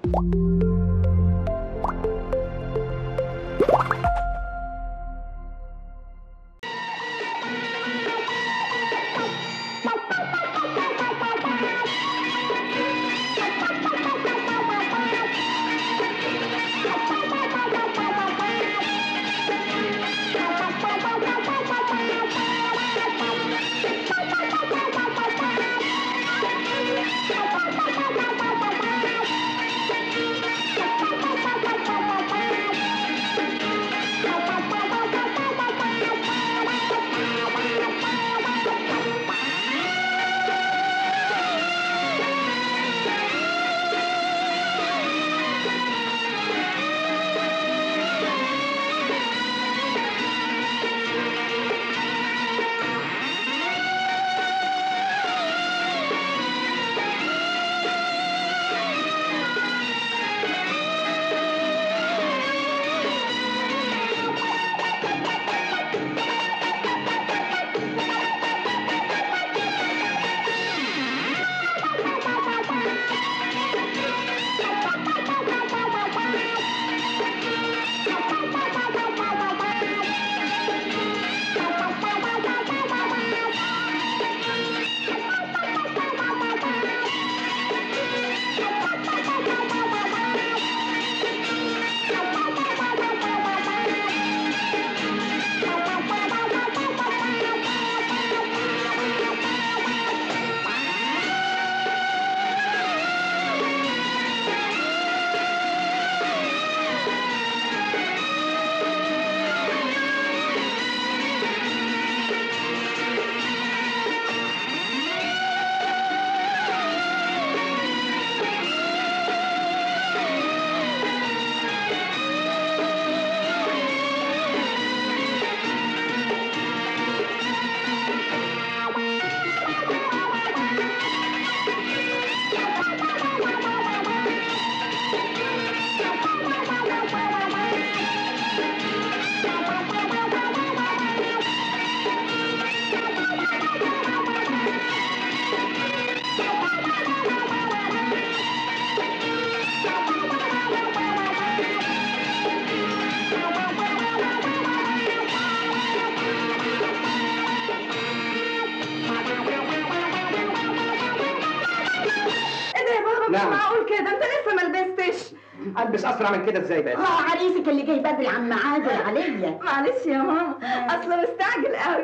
ايه ده يا بابا مش نعم. معقول كده انت لسه ما لبستش البس اسرع من كده ازاي بقى اه عريسك اللي جاي بدري عن ميعاده يا عليا معلش يا ماما اصله مستعجل قوي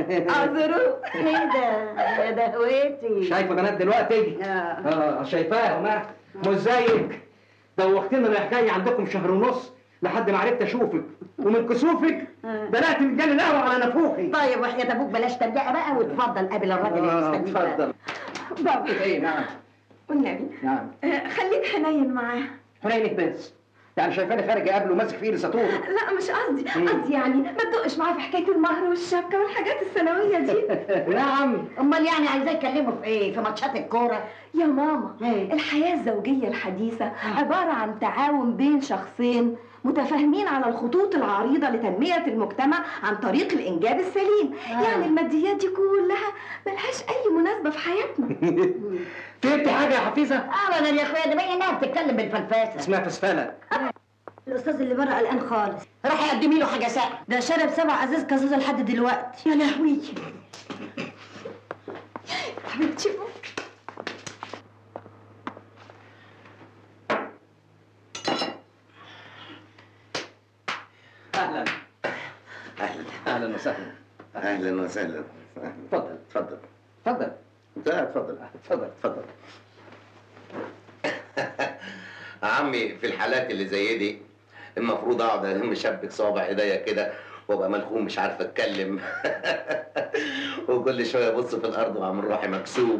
اعذروه ايه ده يا دهوتي شايفه بنات دلوقتي اه اه شايفاهم ها مش زيك دوختنا رايح جاي عندكم شهر ونص لحد ما عرفت اشوفك ومن كسوفك بدات مجاني القهوه على نافوخي طيب وحياة ابوك بلاش تبدأ بقى واتفضل قابل الراجل اللي آه، مستنيك بقى. اتفضل بابا ايه نعم والنبي نعم آه، خليك حنين معاه حنينك بس يعني شايفاني خارج قبله ماسك في ايدي ساطور لا مش قصدي مم. قصدي يعني ما تدقش معاه في حكايه المهر والشبكه والحاجات الثانويه دي نعم امال يعني عايزاه يكلمه في ايه في ماتشات الكوره يا ماما إيه؟ الحياة الزوجية الحديثة عبارة عن تعاون بين شخصين متفاهمين على الخطوط العريضة لتنمية المجتمع عن طريق الإنجاب السليم آه. يعني الماديات دي كلها ملهاش أي مناسبة في حياتنا فهمت حاجه يا حفيظه ابدا يا اخويا ده باين انها بتتكلم بالفلفاسه اسمها فسفله الاستاذ اللي بره قلقان خالص روحي قدمي له حاجه ساقعه ده شرب سبع ازاز كازوزه لحد دلوقتي يا لهوي حبيبتي اهلا اهلا اهلا وسهلا اهلا وسهلا اتفضل اتفضل اتفضل انت اتفضل اتفضل اتفضل عمي في الحالات اللي زي دي المفروض اقعد الم شبك صوابع ايديا كده وابقى ملخوم مش عارف اتكلم وكل شويه ابص في الارض واعمل روحي مكسوف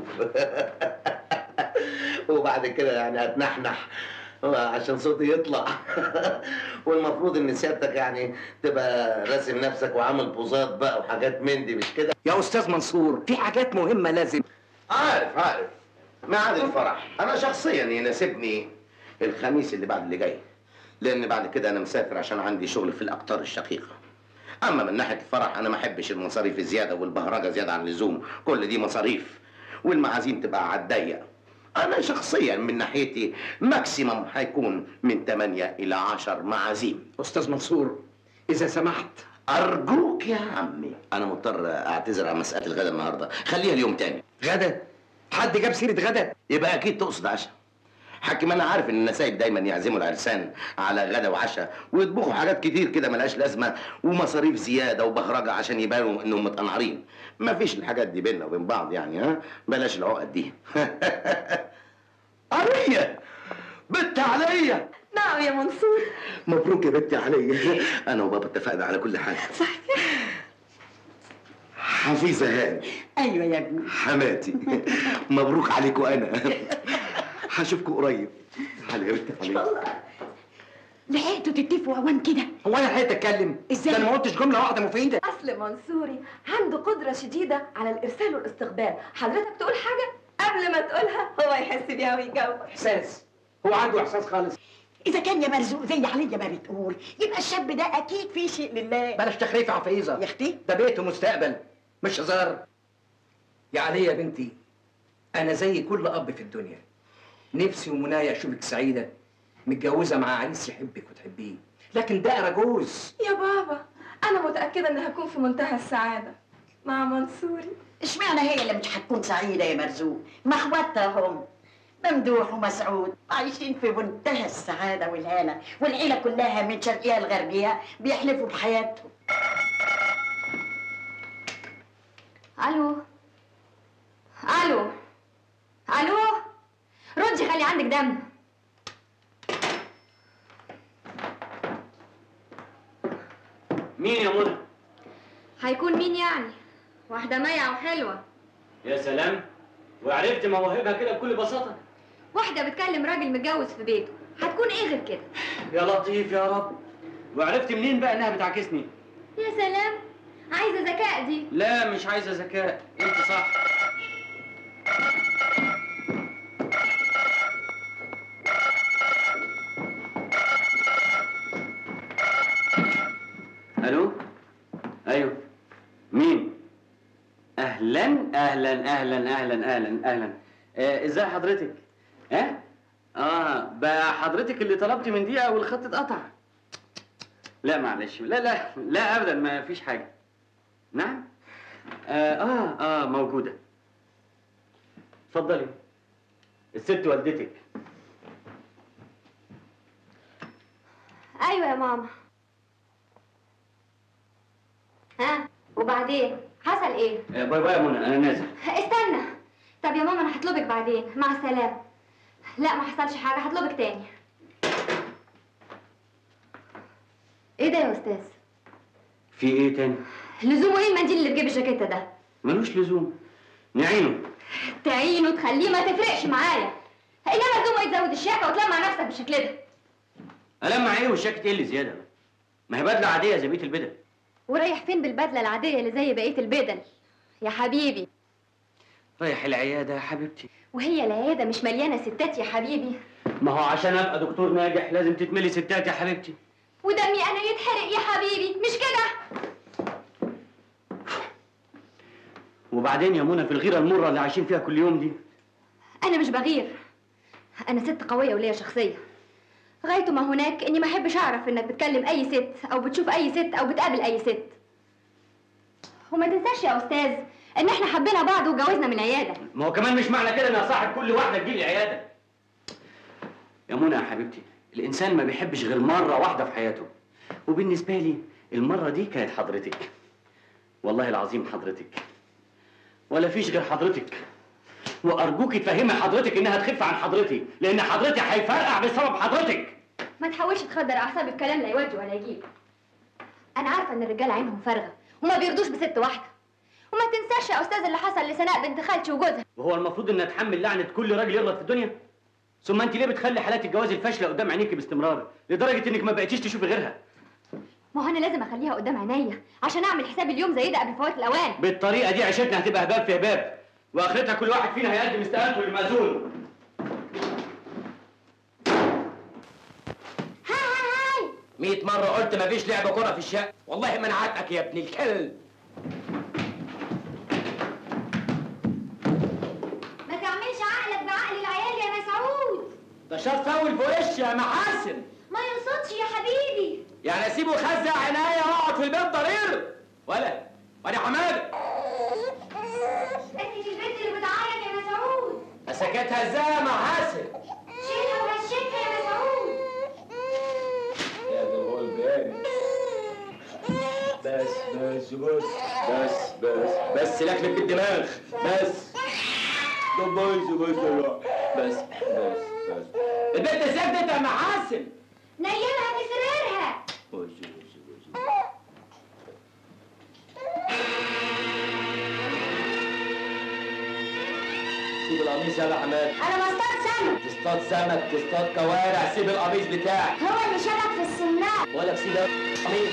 وبعد كده يعني اتنحنح عشان صوتي يطلع والمفروض ان سيادتك يعني تبقى راسم نفسك وعامل بوزات بقى وحاجات من دي مش كده يا استاذ منصور في حاجات مهمه لازم عارف عارف ميعاد الفرح انا شخصيا يناسبني الخميس اللي بعد اللي جاي لان بعد كده انا مسافر عشان عندي شغل في الاقطار الشقيقه اما من ناحيه الفرح انا ما احبش المصاريف الزياده والبهرجه زياده عن اللزوم كل دي مصاريف والمعازيم تبقى على الضيق انا شخصيا من ناحيتي ماكسيمم هيكون من 8 الى 10 معازيم استاذ منصور اذا سمحت ارجوك يا عمي انا مضطر اعتذر عن مساله الغداء النهارده خليها اليوم تاني غدا حد جاب سيره غدا يبقى اكيد تقصد عشاء حكم انا عارف ان النسايب دايما يعزموا العرسان على غدا وعشاء ويطبخوا حاجات كتير كده ملهاش لازمه ومصاريف زياده وبهرجه عشان يبانوا انهم متقنعرين مفيش الحاجات دي بيننا وبين بعض يعني ها بلاش العقد دي عليا بنت عليا نعم يا منصور مبروك يا بنتي عليا انا وبابا اتفقنا على كل حاجه صحيح حفيظه هاني ايوه يا ابني حماتي مبروك عليكم انا هشوفكم قريب علي يا بنتي علي لحقتوا تتفقوا اوان كده هو انا لحقت اتكلم إزاي؟ ده انا ما قلتش جمله واحده مفيده اصل منصوري عنده قدره شديده على الارسال والاستقبال حضرتك تقول حاجه قبل ما تقولها هو يحس بيها ويجاوب احساس هو عنده احساس خالص اذا كان يا مرزوق زي عليا ما بتقول يبقى الشاب ده اكيد في شيء لله بلاش تخريف يا حفيظه يا اختي ده بيت ومستقبل مش هزار يا علي يا بنتي انا زي كل اب في الدنيا نفسي ومنايا اشوفك سعيده متجوزه مع عريس يحبك وتحبيه لكن ده رجوز يا بابا انا متاكده اني هكون في منتهى السعاده مع منصوري اشمعنى هي اللي مش هتكون سعيده يا مرزوق ما اخواتها هم ممدوح ومسعود عايشين في منتهى السعاده والهنا والعيله كلها من شرقها لغربها بيحلفوا بحياتهم الو الو الو ردي خلي عندك دم مين يا منى؟ هيكون مين يعني واحده مايعه وحلوه يا سلام وعرفت مواهبها كده بكل بساطة واحده بتكلم راجل متجوز في بيته هتكون ايه غير كده يا لطيف يا رب وعرفت منين بقى انها بتعاكسني؟ يا سلام عايزه ذكاء دي لا مش عايزة ذكاء انت صح الو ايوه مين اهلا اهلا اهلا اهلا اهلا اهلا آه، ازاي حضرتك ها اه بقى حضرتك اللي طلبتي من دقيقه والخط اتقطع لا معلش لا لا لا ابدا ما فيش حاجه نعم اه اه, آه موجوده اتفضلي الست والدتك ايوه يا ماما ها وبعدين حصل ايه آه باي باي يا منى انا نازل استنى طب يا ماما انا هطلبك بعدين مع السلامه لا ما حصلش حاجه هطلبك تاني ايه ده يا استاذ في ايه تاني لزومه ايه المنديل اللي في جيب الجاكيته ده ملوش لزوم نعينه تعينه تخليه ما تفرقش معايا انما لزومه يتزود الشياكه وتلمع نفسك بالشكل ده ألمع ايه والشاكت ايه اللي زياده ما هي بدله عاديه زي بقيه البدل ورايح فين بالبدله العاديه اللي زي بقيه البدل يا حبيبي رايح العياده يا حبيبتي وهي العياده مش مليانه ستات يا حبيبي ما هو عشان ابقى دكتور ناجح لازم تتملي ستات يا حبيبتي ودمي انا يتحرق يا حبيبي مش كده وبعدين يا منى في الغيره المره اللي عايشين فيها كل يوم دي انا مش بغير انا ست قويه وليا شخصيه غايته ما هناك اني ما احبش اعرف انك بتكلم اي ست او بتشوف اي ست او بتقابل اي ست وما تنساش يا استاذ ان احنا حبينا بعض واتجوزنا من العياده ما هو كمان مش معنى كده ان اصاحب كل واحده تجيلي العياده يا منى يا حبيبتي الانسان ما بيحبش غير مره واحده في حياته وبالنسبه لي المره دي كانت حضرتك والله العظيم حضرتك ولا فيش غير حضرتك وارجوك تفهمي حضرتك انها تخف عن حضرتي لان حضرتي هيفرقع بسبب حضرتك ما تحاولش تخدر اعصابي بكلام لا يودي ولا يجيب انا عارفه ان الرجاله عينهم فارغه وما بيرضوش بست واحده وما تنساش يا استاذ اللي حصل لسناء بنت خالتي وجوزها وهو المفروض ان اتحمل لعنه كل راجل يغلط في الدنيا ثم انت ليه بتخلي حالات الجواز الفاشله قدام عينيكي باستمرار لدرجه انك ما بقيتيش تشوفي غيرها ما هو انا لازم اخليها قدام عينيا عشان اعمل حساب اليوم زي ده قبل فوات الاوان بالطريقه دي عيشتنا هتبقى هباب في هباب واخرتها كل واحد فينا هيقدم استقالته للمأذون هاي 100 مرة قلت مفيش لعب كرة في الشقة والله ما انا عاتقك يا ابن الكلب ما تعملش عقلك بعقل العيال الشط فول في وشي يا محاسن ما يقصدش يا حبيبي يعني اسيبه يخزق عينيا واقعد في البيت ضرير ولا ولا حماده انت البنت اللي بتعيط يا مسعود مسكتها ازاي يا محاسن شيلها ومشيتها يا مسعود يا ده الغلب يعني بس بس بس بس بس بس لكلك بالدماغ بس ده بايظ بس يا بس بس بس البنت سكتت يا محاسن نيمها في سريرها بس بس بس سيب القميص يلا يا حماد انا بصطاد سمك تصطاد سمك تصطاد كوارع سيب القميص بتاعك هو اللي شبك في السناب ولا سيب القميص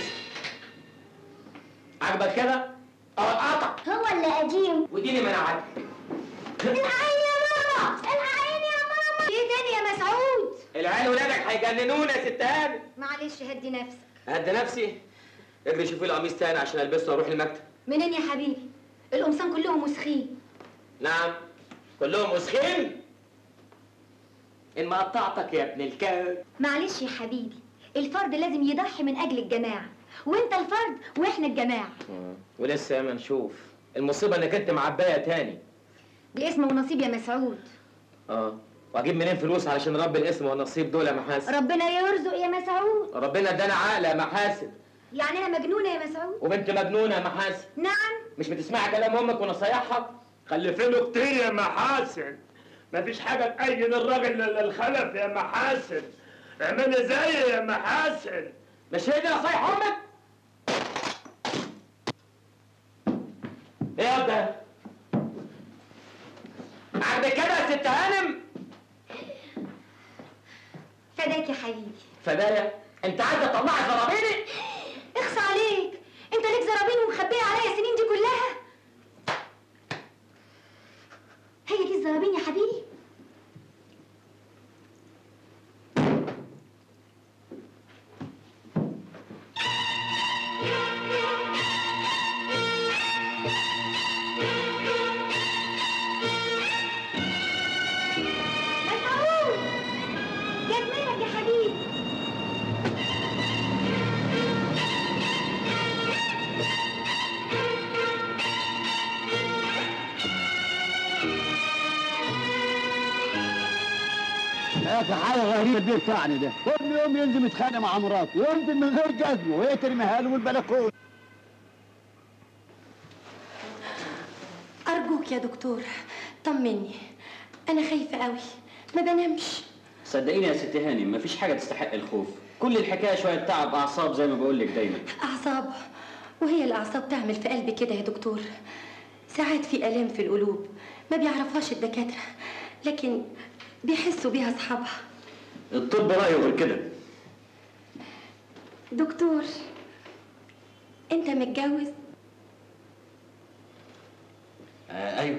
عجبك كده؟ اه قطع هو اللي قديم وديني منعك الحقيني يا ماما الحقيني يا ماما ايه تاني يا مسعود العيال ولادك هيجننونا يا ست هاني معلش هدي نفسك هدي نفسي اجري شوفي لي قميص تاني عشان البسه واروح المكتب منين يا حبيبي القمصان كلهم مسخين نعم كلهم مسخين ان ما قطعتك يا ابن الكلب معلش يا حبيبي الفرد لازم يضحي من اجل الجماعه وانت الفرد واحنا الجماعه ولسه ما نشوف المصيبه انك انت معبايه تاني دي اسم ونصيب يا مسعود اه واجيب منين فلوس علشان رب الاسم والنصيب دول يا محاسن ربنا يرزق يا مسعود ربنا ادانا عقل يا محاسن يعني انا مجنونه يا مسعود وبنت مجنونه يا محاسن نعم مش بتسمعي كلام امك ونصايحها خلفينه كتير يا محاسن مفيش حاجة تأيد الراجل للخلف يا محاسن اعملي زيي يا محاسن مش هي دي نصايح امك ايه يا ده عندك كده يا ست هانم فداك يا حبيبي فدايا انت عايزه تطلعي زرابيني اخصى عليك انت ليك زرابين ومخبيه عليا السنين دي كلها هي دي الزرابين يا حبيبي مسعود جت منك يا حبيبي يا اخي حاجه غريبه البيت بتاعنا ده كل يوم ينزل يتخانق مع مراته وينزل من غير جزمه وهي ترميها له من البلكونه أرجوك يا دكتور طمني أنا خايفة قوي ما بنامش صدقيني يا ست هاني مفيش حاجه تستحق الخوف كل الحكايه شويه تعب اعصاب زي ما بقول لك دايما أعصاب وهي الأعصاب تعمل في قلبي كده يا دكتور ساعات في آلام في القلوب ما بيعرفهاش الدكاترة لكن بيحسوا بيها أصحابها الطب رايه غير كده دكتور أنت متجوز آه ايوه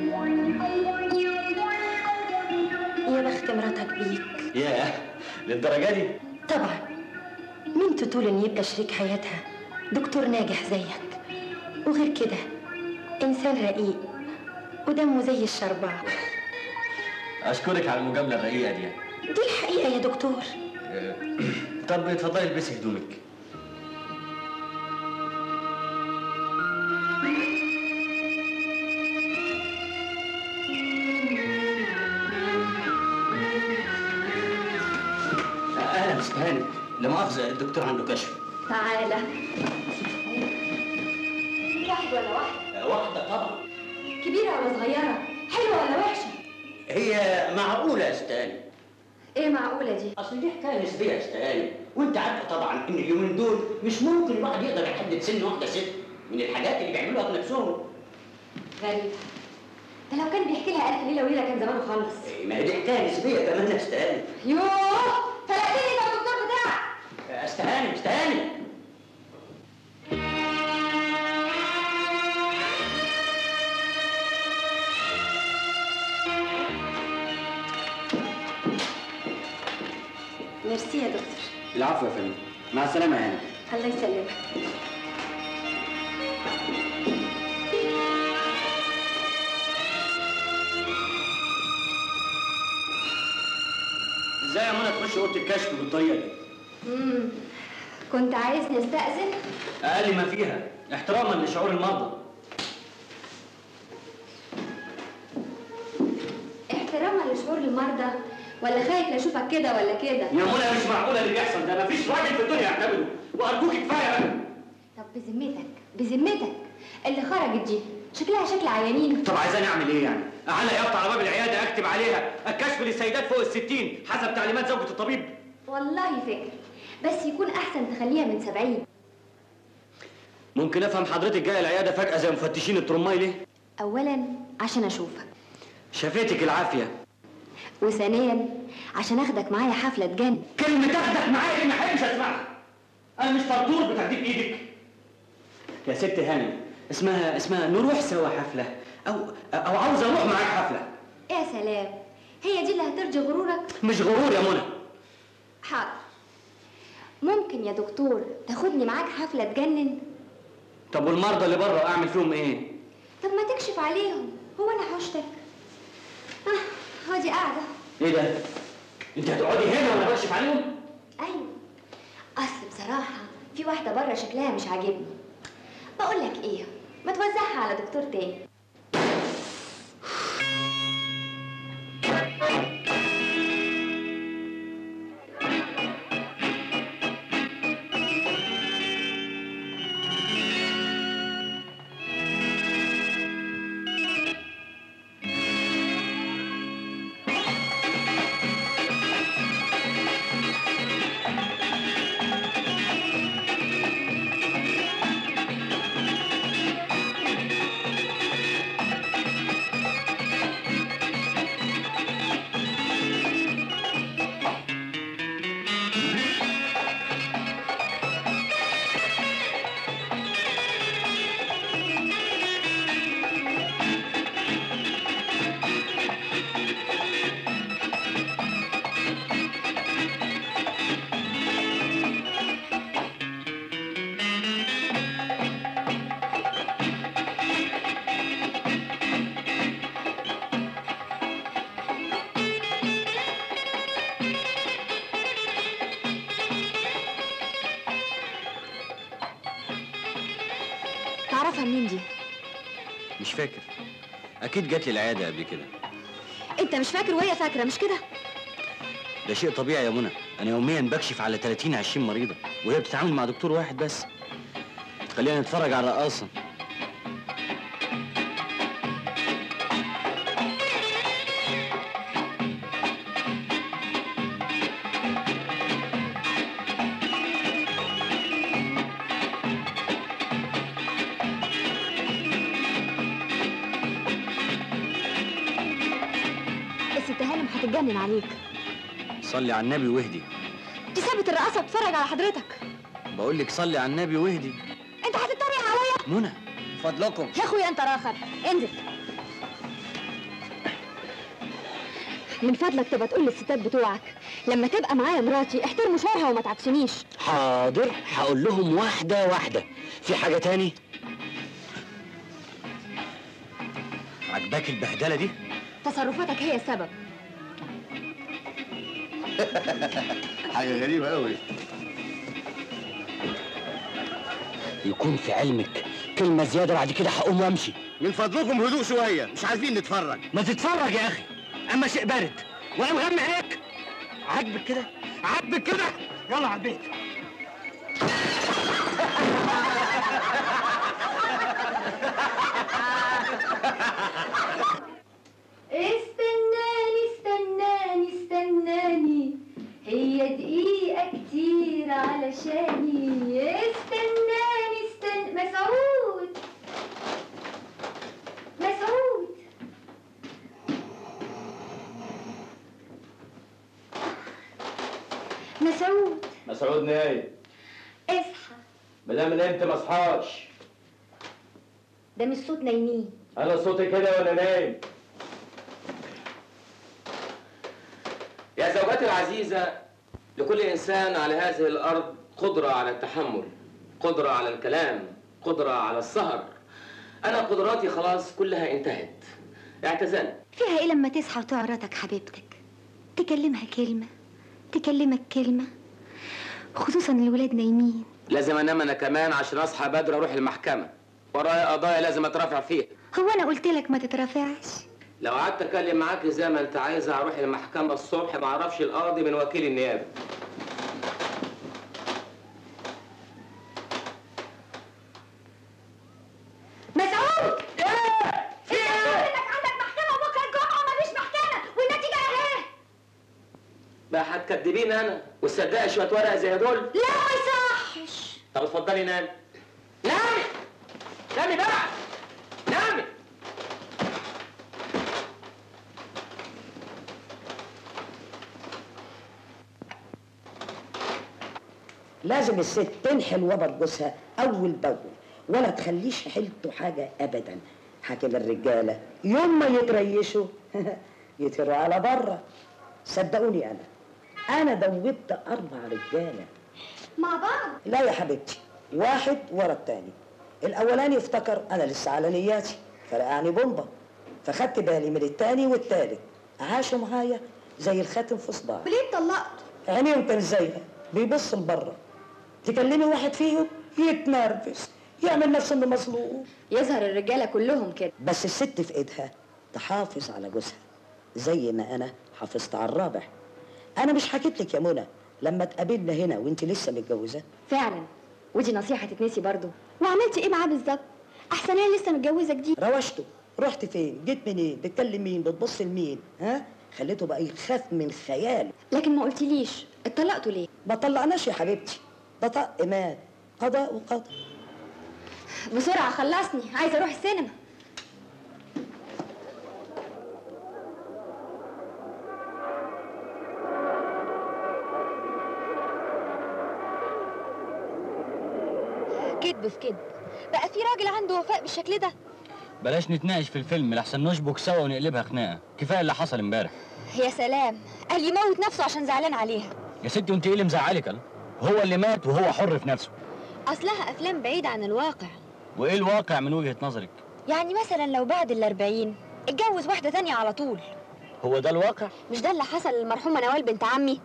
يا بخت مراتك بيك ياه للدرجه دي طبعا مين تطول ان يبقى شريك حياتها دكتور ناجح زيك وغير كده انسان رقيق ودمه زي الشربعة اشكرك على المجامله الرقيقه دي دي الحقيقة يا دكتور آه، طب اتفضلي البسي هدومك اهلا استاذ هاني لا مؤاخذه الدكتور عنده كشف تعالى واحد ولا واحد واحده طبعا كبيرة ولا صغيرة حلوة ولا وحشة هي معقوله يا استاذ هاني ايه معقولة دي اصل دي حكايه نسبيه يا استاذ هاني وانت عارفه طبعا ان اليومين دول مش ممكن الواحد يقدر يحدد سن واحده ست من الحاجات اللي بيعملوها بنفسهم غريبة ده لو كان بيحكي لها ألف ليلة وليلة كان زمانه خلص إيه، ما هي دي حكايه نسبيه كمان يا استاذ هاني يوه فلقتني ده الدكتور بتاعك استاذ هاني استاذ هاني ميرسي يا دكتور العفو يا فندم مع السلامه يا هاني الله يسلمك نخش اوضه الكشف بالطريقه دي امم كنت عايز نستأذن اقل ما فيها احتراما لشعور المرضى احتراما لشعور المرضى ولا خايف لا اشوفك كده ولا كده يا منى مش معقوله اللي بيحصل ده مفيش راجل في الدنيا يعتمده وارجوك كفايه بقى طب بذمتك بذمتك اللي خرجت دي شكلها شكل عيانين طب عايزاني اعمل ايه يعني؟ اعلق يافطه على باب العياده اكتب عليها الكشف للسيدات فوق الستين حسب تعليمات زوجة الطبيب والله فكر بس يكون احسن تخليها من سبعين ممكن افهم حضرتك جايه العياده فجاه زي مفتشين الترماي ليه؟ اولا عشان اشوفك شافتك العافيه وثانيا عشان اخدك معايا حفله تجنن كلمه تاخدك معايا دي ما احبش اسمعها انا مش طرطور بتاخديك ايدك يا ست هانم اسمها اسمها نروح سوا حفله او او عاوز اروح معاك حفله يا سلام هي دي اللي هترضي غرورك مش غرور يا منى حاضر ممكن يا دكتور تاخدني معاك حفله تجنن طب والمرضى اللي بره اعمل فيهم ايه؟ طب ما تكشف عليهم هو انا حوشتك اه هادي قاعده ايه ده؟ انت هتقعدي هنا وانا بكشف عليهم؟ ايوه اصل بصراحه في واحده بره شكلها مش عاجبني بقول لك ايه ما توزعها على دكتور تاني تعرفها منين دي مش فاكر اكيد جات لي العياده قبل كده انت مش فاكر وهي فاكره مش كده ده شيء طبيعي يا منى انا يوميا بكشف على 30 20 مريضه وهي بتتعامل مع دكتور واحد بس خلينا نتفرج على الرقاصه الست هانم هتتجنن عليك صلي على النبي واهدي دي سابت الرقاصه تتفرج على حضرتك بقول لك صلي على النبي واهدي انت هتتريق عليا منى فضلكم يا اخويا انت راخر انزل من فضلك تبقى تقول للستات بتوعك لما تبقى معايا مراتي احترموا شعرها وما تعكسونيش حاضر هقول لهم واحده واحده في حاجه تاني عجباك البهدله دي تصرفاتك هي السبب حاجه غريبه قوي يكون في علمك كلمه زياده بعد كده هقوم وامشي من فضلكم هدوء شويه مش عارفين نتفرج ما تتفرج يا اخي اما شيء بارد وانا مغمى عينيك عاجبك كده عاجبك كده يلا على البيت استناني استناني استناني هي دقيقة كتير علشاني استناني استن مسعود مسعود مسعود مسعود نايم اصحى ما دام نمت ما اصحاش ده مش صوت نايمين انا صوتي كده وانا نايم يا زوجتي العزيزة لكل إنسان على هذه الأرض قدرة على التحمل قدرة على الكلام قدرة على السهر أنا قدراتي خلاص كلها انتهت اعتزلت فيها ايه لما تصحى وتعرضك حبيبتك تكلمها كلمة تكلمك كلمة خصوصا الولاد نايمين لازم انام انا كمان عشان اصحى بدري اروح المحكمه ورايا قضايا لازم اترافع فيها هو أنا قلت لك ما تترافعش لو قعدت اتكلم معاك زي ما انت عايزه هروح المحكمه الصبح ما اعرفش القاضي من وكيل النيابه مسعود ايه في ايه انك عندك محكمة بكرة الجمعة ومفيش محكمة والنتيجة اهي بقى هتكدبين انا وتصدقي شويه ورق زي دول لا ما يصحش طب اتفضلي نامي نامي نامي بقى نامي لازم الست تنحل وبر جوزها اول باول ولا تخليش حيلته حاجه ابدا حاكم الرجاله يوم ما يتريشوا يطيروا على بره صدقوني انا انا دوبت اربع رجاله مع بعض لا يا حبيبتي واحد ورا التاني الاولاني افتكر انا لسه على نياتي فرقعني بومبا فخدت بالي من التاني والتالت عاشوا معايا زي الخاتم في صباعي وليه اتطلقت عينيهم كان زيها بيبص لبره تكلمي واحد فيهم يتنرفز يعمل نفسه انه مظلوم يظهر الرجالة كلهم كده بس الست في ايدها تحافظ على جوزها زي ما انا حافظت على الرابع انا مش حكيت لك يا منى لما اتقابلنا هنا وانت لسه متجوزه فعلا ودي نصيحة تتنسي برضو وعملت ايه معاه بالظبط احسن انا لسه متجوزة جديد روشته رحت فين جيت منين بتكلم مين بتبص لمين ها خليته بقى يخاف من خياله لكن ما قلتليش اتطلقتوا ليه ما طلعناش يا حبيبتي ده طق مات قضاء وقدر بسرعة خلصني عايزة اروح السينما كذب في كذب بقى في راجل عنده وفاء بالشكل ده بلاش نتناقش في الفيلم لحسن نشبك سوا ونقلبها خناقه كفايه اللي حصل امبارح يا سلام قال يموت نفسه عشان زعلان عليها يا ستي وانت ايه اللي مزعلك يلا؟ هو اللي مات وهو حر في نفسه اصلها افلام بعيدة عن الواقع وايه الواقع من وجهه نظرك يعني مثلا لو بعد الأربعين اتجوز واحدة تانية على طول هو ده الواقع مش ده اللي حصل للمرحومة نوال بنت عمي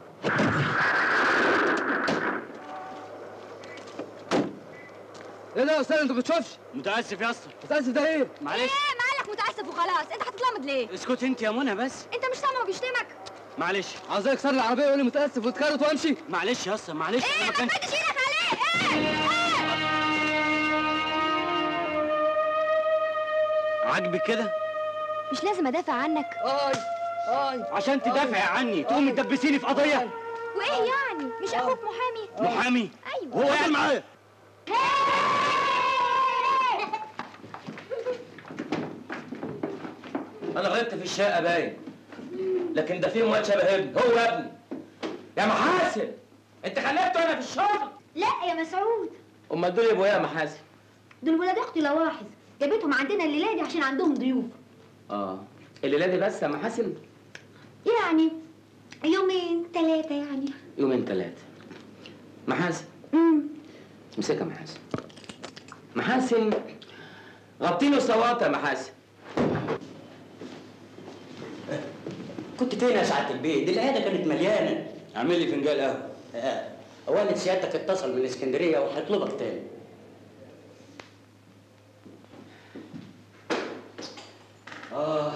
ايه ده يا استاذ انت ما بتشوفش متاسف يا اسطى متاسف ده ايه معلش ايه مالك متأسف وخلاص انت هتتلمض ليه اسكت انت يا منى بس انت مش سامع بيشتمك معلش عاوز اكسر العربيه ويقول لي متاسف واتكرت وامشي معلش يا اسطى معلش ايه أنا ما ما كانش تمدش ايدك عليه ايه ايه عاجبك كده مش لازم ادافع عنك اي اي عشان تدافعي عني تقومي تدبسيني في قضيه وايه يعني مش اخوك محامي محامي ايوه هو قاعد معايا انا غلطت في الشقه باين لكن ده فيه واد شبه ابني هو ابني يا محاسن انت خلفته انا في الشغل لا يا مسعود امال دول يبقوا ايه يا محاسن دول ولاد اختي لواحظ جابتهم عندنا الليله دي عشان عندهم ضيوف اه الليله دي بس يا محاسن يعني يومين ثلاثه يعني يومين ثلاثه محاسن امم امسكها يا محاسن محاسن غطيني صواتها يا محاسن كنت فين يا سعاده البيت؟ دي العياده كانت مليانه. اعمل لي فنجان قهوه آه. والد سيادتك اتصل من اسكندريه وهيطلبك تاني. اه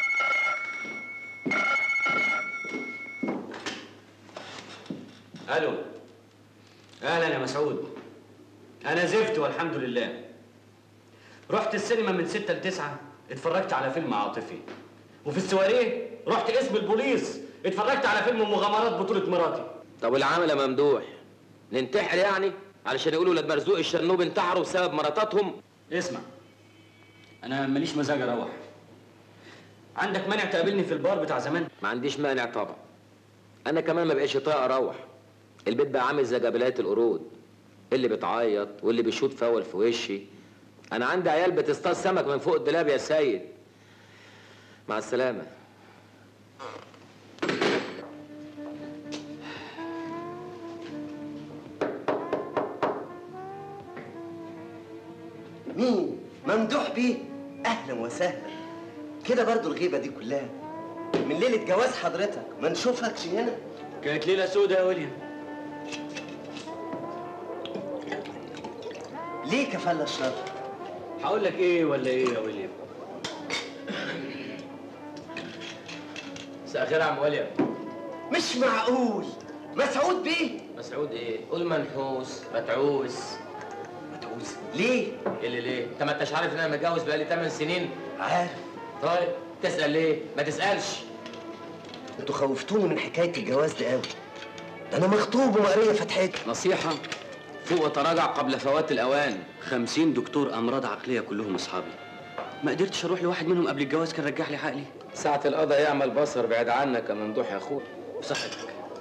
الو اهلا يا مسعود انا زفت والحمد لله رحت السينما من ستة لتسعة اتفرجت على فيلم عاطفي وفي السواريه رحت اسم البوليس اتفرجت على فيلم مغامرات بطولة مراتي طب والعمل يا ممدوح ننتحر يعني علشان يقولوا ولاد مرزوق الشرنوب انتحروا بسبب مراتاتهم اسمع انا ماليش مزاج اروح عندك مانع تقابلني في البار بتاع زمان ما عنديش مانع طبعا انا كمان ما بقاش طايق اروح البيت بقى عامل زي جبلات القرود اللي بتعيط واللي بيشوط فاول في وشي انا عندي عيال بتصطاد سمك من فوق الدولاب يا سيد مع السلامه مين؟ ممدوح بيه؟ أهلا وسهلا كده برضو الغيبة دي كلها من ليلة جواز حضرتك ما نشوفكش هنا كانت ليله سودة يا ويليام ليه كفل الشر هقول لك ايه ولا ايه يا ويليام مساء الخير يا عم ويليام مش معقول مسعود بيه مسعود ايه؟ قول منحوس متعوس متعوس ليه؟ ايه اللي ليه؟ انت ما انتش عارف ان انا متجوز بقالي 8 سنين؟ عارف طيب تسأل ليه؟ ما تسألش انتوا خوفتوني من حكايه الجواز ده قوي ده انا مخطوب ومقريه فتحتي نصيحة فوق وتراجع قبل فوات الأوان خمسين دكتور أمراض عقلية كلهم أصحابي ما قدرتش أروح لواحد منهم قبل الجواز كان رجع لي عقلي ساعة القضاء يعمل بصر بعيد عنك يا ممدوح يا اخويا بصحتك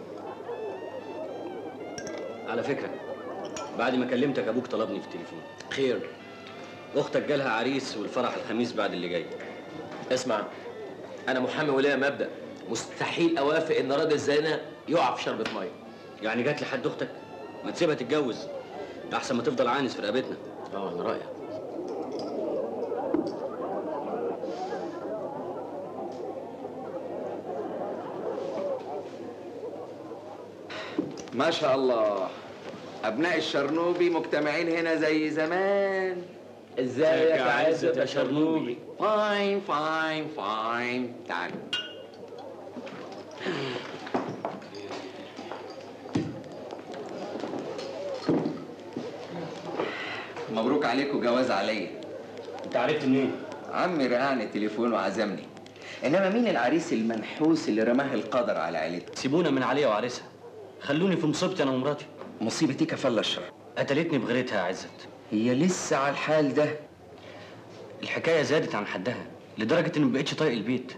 على فكرة بعد ما كلمتك أبوك طلبني في التليفون خير أختك جالها عريس والفرح الخميس بعد اللي جاي اسمع انا محامي وليا مبدأ مستحيل اوافق ان راجل زينا يقع في شربة ميه يعني جات لحد أختك ما تسيبها تتجوز أحسن ما تفضل عانس في رقبتنا اه انا رايك ما شاء الله أبناء الشرنوبي مجتمعين هنا زي زمان ازيك يا عزت يا شرنوبي فاين فاين فاين تعال مبروك عليكم جواز عليا أنت عرفت منين؟ عمي رهاني التليفون وعزمني انما مين العريس المنحوس اللي رماه القدر على عيلتنا سيبونا من عليا وعريسها خلوني في مصيبتي أنا ومراتي مصيبتي كفل الشر قتلتني بغيرتها يا عزت هي لسه على الحال ده الحكاية زادت عن حدها لدرجة إني ما بقتش طايق البيت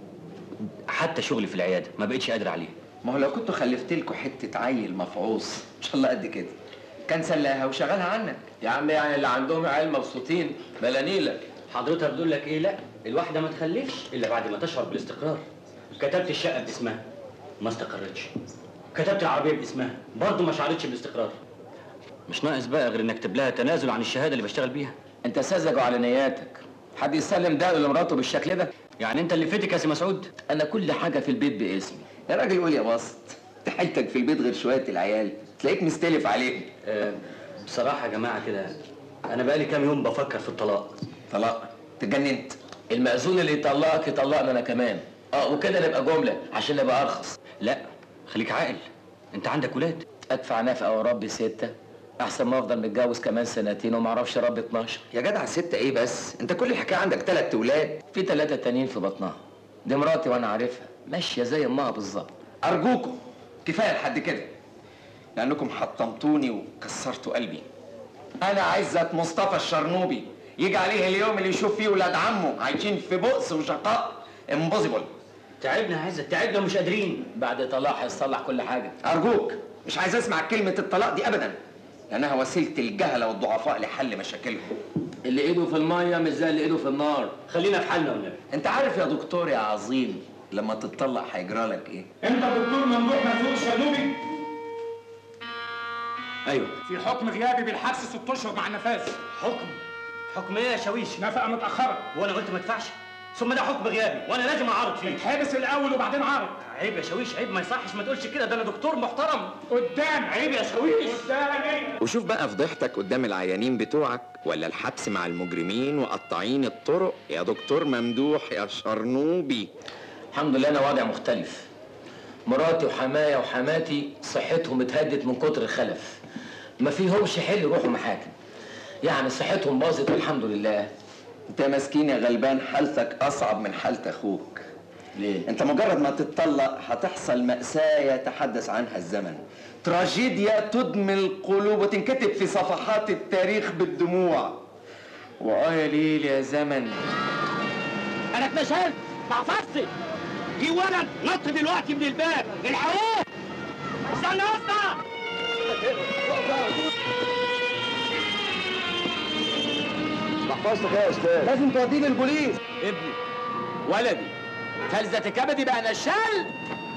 حتى شغلي في العيادة ما بقتش قادر عليه ما هو لو كنتوا خلفت لكم حته عيل مفعوص ان شاء الله قد كده كان سلاها وشغلها عنك يا عم يعني اللي عندهم عيال مبسوطين بلانيلك حضرتك بتقول لك ايه لا الواحده ما تخلفش الا بعد ما تشعر بالاستقرار كتبت الشقه باسمها ما استقرتش كتبت العربيه باسمها برضه ما شعرتش بالاستقرار مش ناقص بقى غير انك تكتب لها تنازل عن الشهاده اللي بشتغل بيها انت ساذج على نياتك حد يسلم ده لمراته بالشكل ده يعني انت اللي فيتك يا سي مسعود انا كل حاجه في البيت باسمي يا راجل قول يا بسط حيلتك في البيت غير شويه العيال تلاقيك مستلف عليهم أه بصراحه يا جماعه كده انا بقالي كام يوم بفكر في الطلاق طلاق تجننت المأذون اللي يطلقك يطلقنا انا كمان اه وكده نبقى جمله عشان نبقى ارخص لا خليك عاقل انت عندك ولاد ادفع نفقه وربي سته احسن ما افضل متجوز كمان سنتين وما اعرفش ربي 12 يا جدع ستة ايه بس انت كل الحكايه عندك ثلاث اولاد في ثلاثه تانيين في بطنها دي مراتي وانا عارفها ماشيه زي امها بالظبط ارجوكم كفايه لحد كده لانكم حطمتوني وكسرتوا قلبي انا عزت مصطفى الشرنوبي يجي عليه اليوم اللي يشوف فيه ولاد عمه عايشين في بؤس وشقاء امبوزيبل تعبنا يا عزت تعبنا ومش قادرين بعد طلاق هيصلح كل حاجه ارجوك مش عايز اسمع كلمه الطلاق دي ابدا لانها وسيله الجهله والضعفاء لحل مشاكلهم اللي ايده في الميه مش زي اللي ايده في النار خلينا في حالنا والنبي انت عارف يا دكتور يا عظيم لما تتطلق هيجرى لك ايه انت دكتور ممدوح مسعود الشلوبي ايوه في حكم غيابي بالحبس ست اشهر مع النفاذ حكم حكم ايه يا شاويش نفقه متاخره وانا قلت ما ادفعش ثم ده حكم غيابي وانا لازم اعرض فيه اتحبس الاول وبعدين عرض عيب يا شاويش عيب ما يصحش ما تقولش كده ده انا دكتور محترم قدام عيب يا شاويش قدام وشوف بقى فضيحتك قدام العيانين بتوعك ولا الحبس مع المجرمين وقطاعين الطرق يا دكتور ممدوح يا شرنوبي الحمد لله انا وضع مختلف مراتي وحمايا وحماتي صحتهم اتهدت من كتر الخلف ما فيهمش حل يروحوا محاكم يعني صحتهم باظت والحمد لله انت يا مسكين يا غلبان حالتك اصعب من حالة اخوك ليه؟ انت مجرد ما تتطلق هتحصل مأساة يتحدث عنها الزمن تراجيديا تدمي القلوب وتنكتب في صفحات التاريخ بالدموع وآه يا ليل يا زمن انا اتنشلت محفظتي في ولد نط دلوقتي من الباب الحقوق استنى يا اسطى محفظتك يا استاذ لازم توديه للبوليس ابني ولدي فلذة كبدي بقى نشال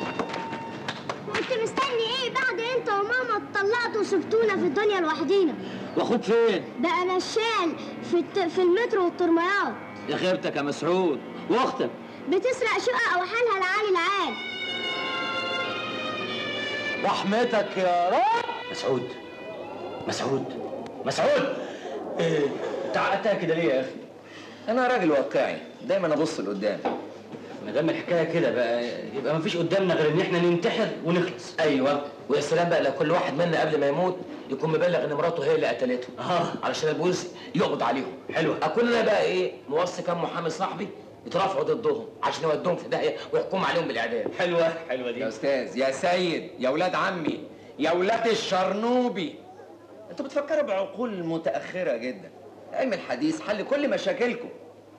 كنت مستني ايه بعد انت وماما اتطلقتوا وسبتونا في الدنيا لوحدينا واخوك فين؟ بقى نشال في الت... في المترو والترميات يا خيرتك يا مسعود واختك بتسرق شقق او حالها العالي العال رحمتك يا رب مسعود مسعود مسعود إيه انت عقدتها كده ليه يا اخي؟ انا راجل واقعي دايما ابص لقدام ما دام الحكايه كده بقى يبقى ما فيش قدامنا غير ان احنا ننتحر ونخلص ايوه ويا سلام بقى لو كل واحد منا قبل ما يموت يكون مبلغ ان مراته هي اللي قتلته اه علشان البوليس يقبض عليهم حلوه اكون انا بقى ايه موصي كام محامي صاحبي يترافعوا ضدهم عشان يودوهم في داهيه ويحكموا عليهم بالاعدام حلوه حلوه دي يا استاذ يا سيد يا ولاد عمي يا ولاد الشرنوبي انتوا بتفكروا بعقول متاخره جدا علم الحديث حل كل مشاكلكم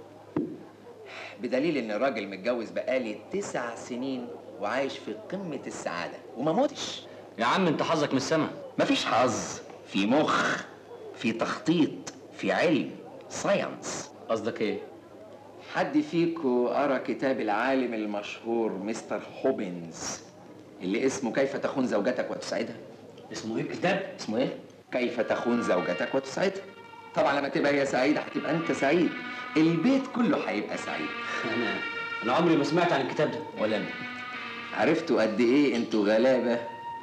بدليل ان الراجل متجوز بقالي تسع سنين وعايش في قمه السعاده وما موتش يا عم انت حظك من السما مفيش حظ في مخ في تخطيط في علم ساينس قصدك ايه حد فيكو قرا كتاب العالم المشهور مستر هوبنز اللي اسمه كيف تخون زوجتك وتسعدها اسمه ايه الكتاب اسمه ايه كيف تخون زوجتك وتسعدها طبعا لما تبقى هي سعيده هتبقى انت سعيد البيت كله هيبقى سعيد انا انا عمري ما سمعت عن الكتاب ده ولا انا عرفتوا قد ايه انتوا غلابه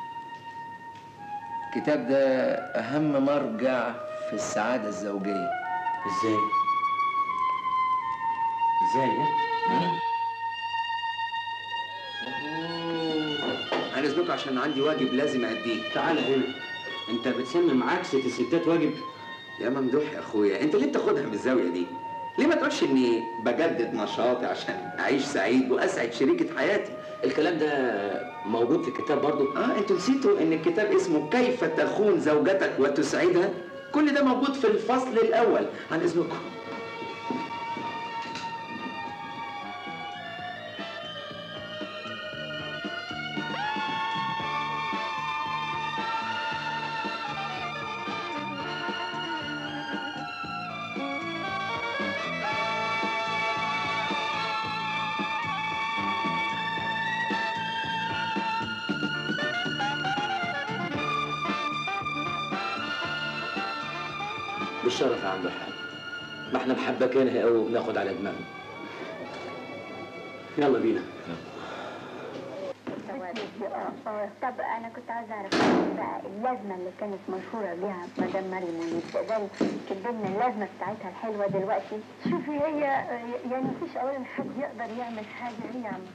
الكتاب ده اهم مرجع في السعاده الزوجيه ازاي ازاي ايه انا اذنكم عشان عندي واجب لازم اديه تعالى هنا انت بتسمم عكسة الستات واجب يا ممدوح يا اخويا انت ليه بتاخدها من الزاويه دي ليه ما تقولش اني بجدد نشاطي عشان اعيش سعيد واسعد شريكه حياتي الكلام ده موجود في الكتاب برضو اه انتوا نسيتوا ان الكتاب اسمه كيف تخون زوجتك وتسعدها كل ده موجود في الفصل الاول عن اذنكم بالشرف يا عم الحاج ما احنا محبكينها قوي وبناخد على دماغنا يلا بينا طب انا كنت عايزه اعرف بقى اللازمه اللي كانت مشهوره بيها مدام مريم منير تقدري تدلنا اللازمه بتاعتها الحلوه دلوقتي شوفي هي يعني مفيش اولا حد يقدر يعمل حاجه هي عم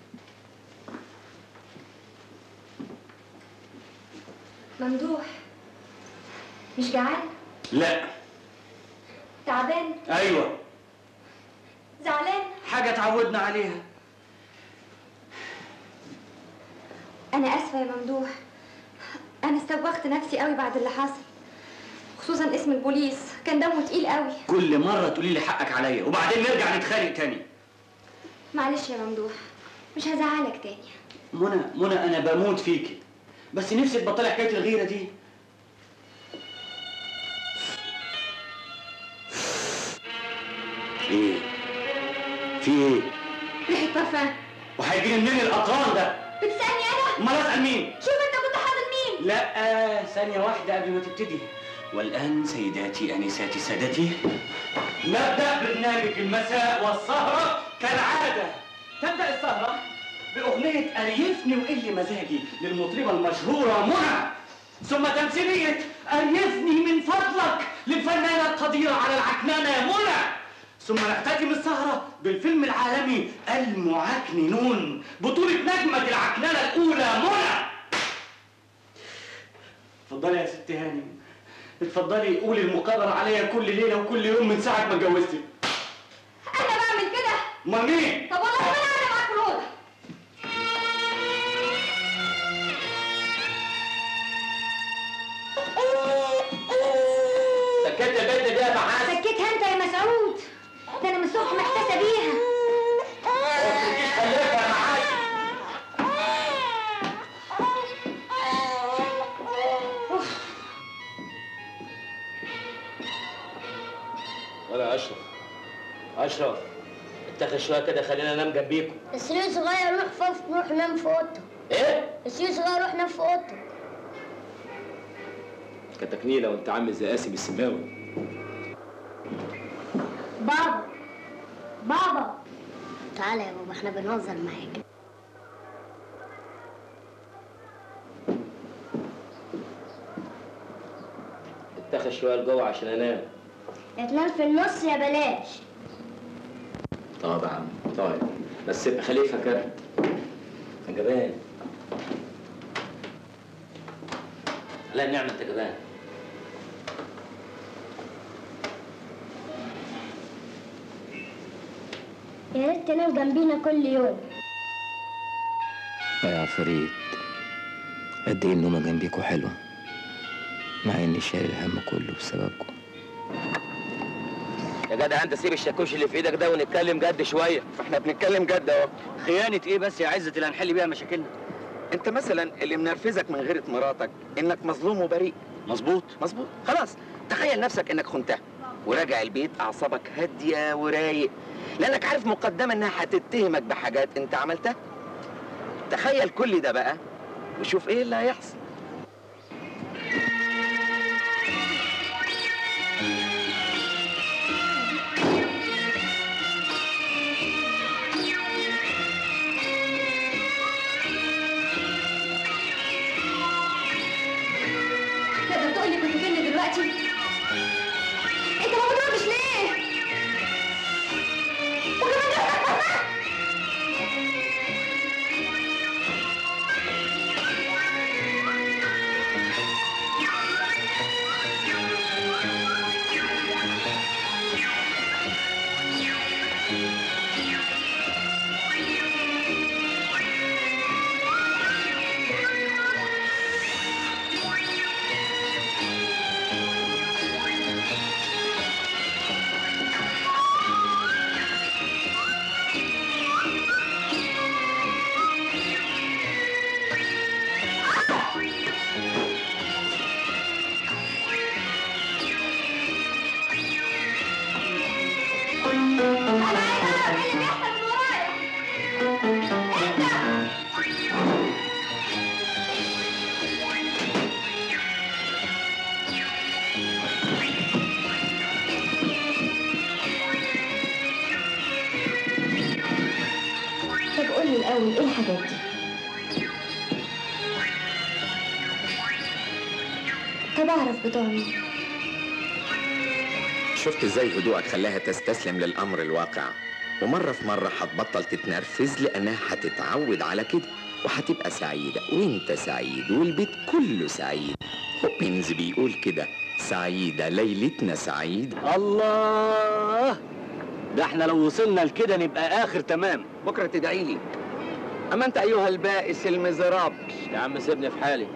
ممدوح مش جعان لا تعبان ايوه زعلان حاجه اتعودنا عليها انا اسفه يا ممدوح انا استوبخت نفسي قوي بعد اللي حصل خصوصا اسم البوليس كان دمه تقيل قوي كل مره تقولي لي حقك عليا وبعدين نرجع نتخانق تاني معلش يا ممدوح مش هزعلك تاني منى منى انا بموت فيكي بس نفسي تبطلي حكايه الغيره دي ايه في ايه ريحه بارفان وهيجيلي منين القطران ده بتسالني انا امال اسال مين شوف انت كنت حاطط مين لا ثانيه واحده قبل ما تبتدي والان سيداتي انساتي سادتي نبدا برنامج المساء والسهره كالعاده تبدا السهره باغنيه اريفني وقل مزاجي للمطربه المشهوره منى ثم تمثيليه اريفني من فضلك للفنانه القديره على العكنانه منى ثم نختتم السهرة بالفيلم العالمي المعكننون بطولة نجمة العكننة الأولى منى اتفضلي يا ست هاني اتفضلي قولي المقرر عليا كل ليلة وكل يوم من ساعة ما اتجوزتك انا بعمل كده امال مين؟ طب والله ما انا قاعده معاك في الاوضه سكت البنت دي يا محاسن سكتها انت يا مسعود ده انا من الصبح محتاسه بيها خليك يا محاسن ولا اشرف اشرف اتخذ شويه كده خلينا ننام جنبيكم السرير صغير روح فوق روح نام في اوضتك ايه السرير صغير روح نام في اوضتك كتكنيله وانت عامل زي قاسم السماوي بابا بابا تعالى يا بابا احنا بنهزر معاك تاخد شويه لجوه عشان انام تنام في النص يا بلاش طب يا عم طيب بس يبقى خليفه كده يا جبان لا النعمه انت جبان يا ريت تنام جنبينا كل يوم يا عفاريت قد ايه النومة جنبيكوا حلوة مع اني شايل الهم كله بسببكم يا جدع انت سيب الشاكوش اللي في ايدك ده ونتكلم جد شويه احنا بنتكلم جد اهو خيانة ايه بس يا عزة اللي هنحل بيها مشاكلنا انت مثلا اللي منرفزك من غيرة مراتك انك مظلوم وبريء مظبوط مظبوط خلاص تخيل نفسك انك خنتها وراجع البيت اعصابك هاديه ورايق لانك عارف مقدما انها هتتهمك بحاجات انت عملتها تخيل كل ده بقى وشوف ايه اللي هيحصل تقدر تقول لي كنت فين دلوقتي؟ انت ما بتردش ليه؟ طب قول لي الاول ايه الحاجات دي؟ طب اعرف بتوع مين؟ شفت ازاي هدوءك خلاها تستسلم للامر الواقع ومره في مره هتبطل تتنرفز لانها هتتعود على كده وهتبقى سعيده وانت سعيد والبيت كله سعيد هوبينز بيقول كده سعيده ليلتنا سعيد الله ده احنا لو وصلنا لكده نبقى اخر تمام بكره تدعي لي اما انت ايها البائس المزراب يا عم سيبني في حالي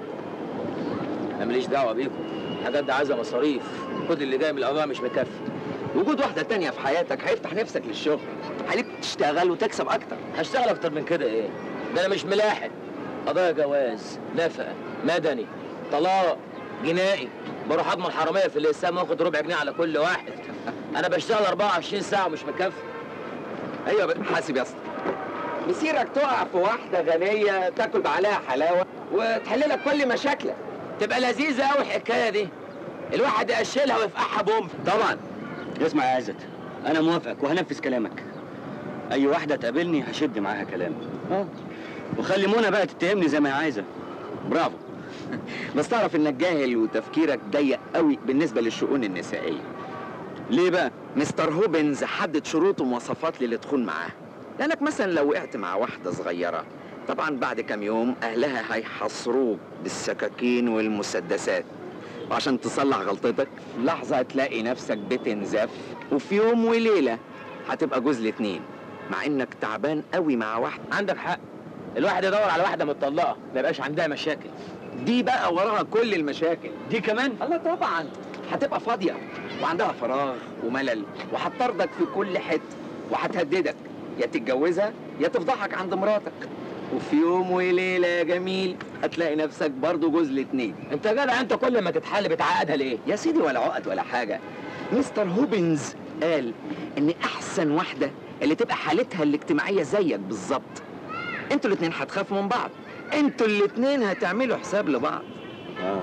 انا ماليش دعوه بيكم الحاجات دي عايزه مصاريف كل اللي جاي من القضاء مش مكفي وجود واحده تانية في حياتك هيفتح نفسك للشغل هيخليك تشتغل وتكسب اكتر هشتغل اكتر من كده ايه ده انا مش ملاحق قضايا جواز نفقه مدني طلاق جنائي بروح اضمن حراميه في اللسان واخد ربع جنيه على كل واحد انا بشتغل 24 ساعه ومش مكفي ايوه ب- حاسب يا اسطى مسيرك تقع في واحده غنيه تاكل بعليها حلاوه وتحل لك كل مشاكلك تبقى لذيذه قوي الحكايه دي الواحد يقشلها ويفقعها بوم طبعا اسمع يا عزت انا موافقك وهنفذ كلامك اي واحده تقابلني هشد معاها كلام اه وخلي منى بقى تتهمني زي ما هي عايزه برافو بس تعرف انك جاهل وتفكيرك ضيق قوي بالنسبه للشؤون النسائيه ليه بقى مستر هوبنز حدد شروط ومواصفات للي تخون معاه لانك مثلا لو وقعت مع واحده صغيره طبعا بعد كام يوم اهلها هيحصروك بالسكاكين والمسدسات وعشان تصلح غلطتك في لحظه هتلاقي نفسك بتنزف وفي يوم وليله هتبقى جوز الاتنين مع انك تعبان قوي مع واحده عندك حق الواحد يدور على واحده متطلقه ما يبقاش عندها مشاكل دي بقى وراها كل المشاكل دي كمان الله طبعا هتبقى فاضيه وعندها فراغ وملل وهتطردك في كل حته وهتهددك يا تتجوزها يا تفضحك عند مراتك وفي يوم وليله يا جميل هتلاقي نفسك برضه جوز الاتنين انت يا جدع انت كل ما تتحل بتعقدها ليه يا سيدي ولا عقد ولا حاجه مستر هوبنز قال ان احسن واحده اللي تبقى حالتها الاجتماعيه زيك بالظبط انتوا الاتنين هتخافوا من بعض انتوا الاتنين هتعملوا حساب لبعض اه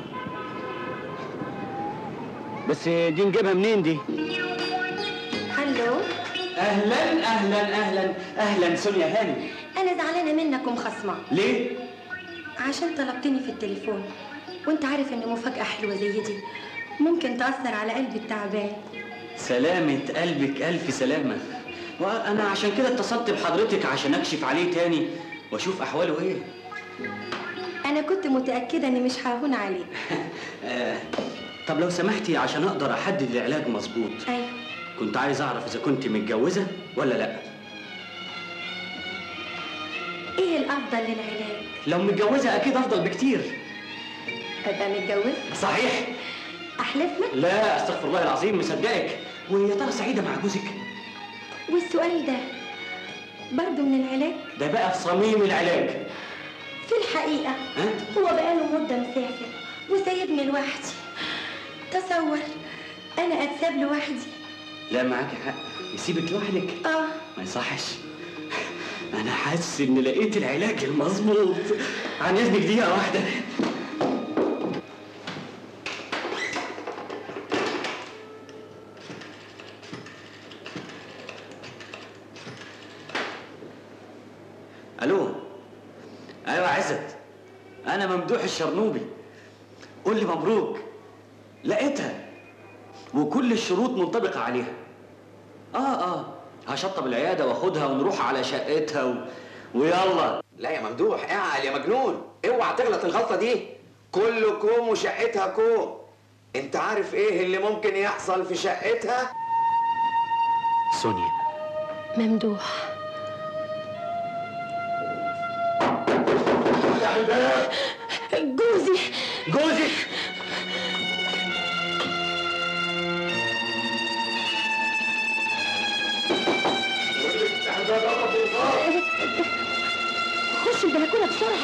بس دي نجيبها منين دي هلو اهلا اهلا اهلا اهلا سونيا هانم انا زعلانه منك ومخصمه ليه عشان طلبتني في التليفون وانت عارف ان مفاجاه حلوه زي دي ممكن تأثر على قلبي التعبان سلامة قلبك ألف سلامة وأنا عشان كده اتصلت بحضرتك عشان أكشف عليه تاني وأشوف أحواله إيه أنا كنت متأكدة إني مش ههون عليه آه طب لو سمحتي عشان أقدر أحدد العلاج مظبوط أيوة كنت عايز أعرف إذا كنت متجوزة ولا لأ إيه الأفضل للعلاج؟ لو متجوزة أكيد أفضل بكتير أبقى متجوز؟ صحيح أحلف لك؟ لا استغفر الله العظيم مصدقك ويا ترى سعيدة مع جوزك والسؤال ده برضه من العلاج؟ ده بقى في صميم العلاج في الحقيقة ها؟ هو بقاله مدة مسافر وسايبني لوحدي تصور أنا أتساب لوحدي لا معاكي حق يسيبك لوحدك آه ما يصحش انا حاسس ان لقيت العلاج المظبوط عن اذنك دقيقه واحده الو ايوه عزت انا ممدوح الشرنوبي قول لي مبروك لقيتها وكل الشروط منطبقه عليها اه اه هشطب العياده واخدها ونروح على شقتها و... ويلا لا يا ممدوح اعقل يا مجنون اوعى تغلط الغلطه دي كل كوم وشقتها كوم انت عارف ايه اللي ممكن يحصل في شقتها سونيا ممدوح جوزي جوزي خش البلكونة بسرعة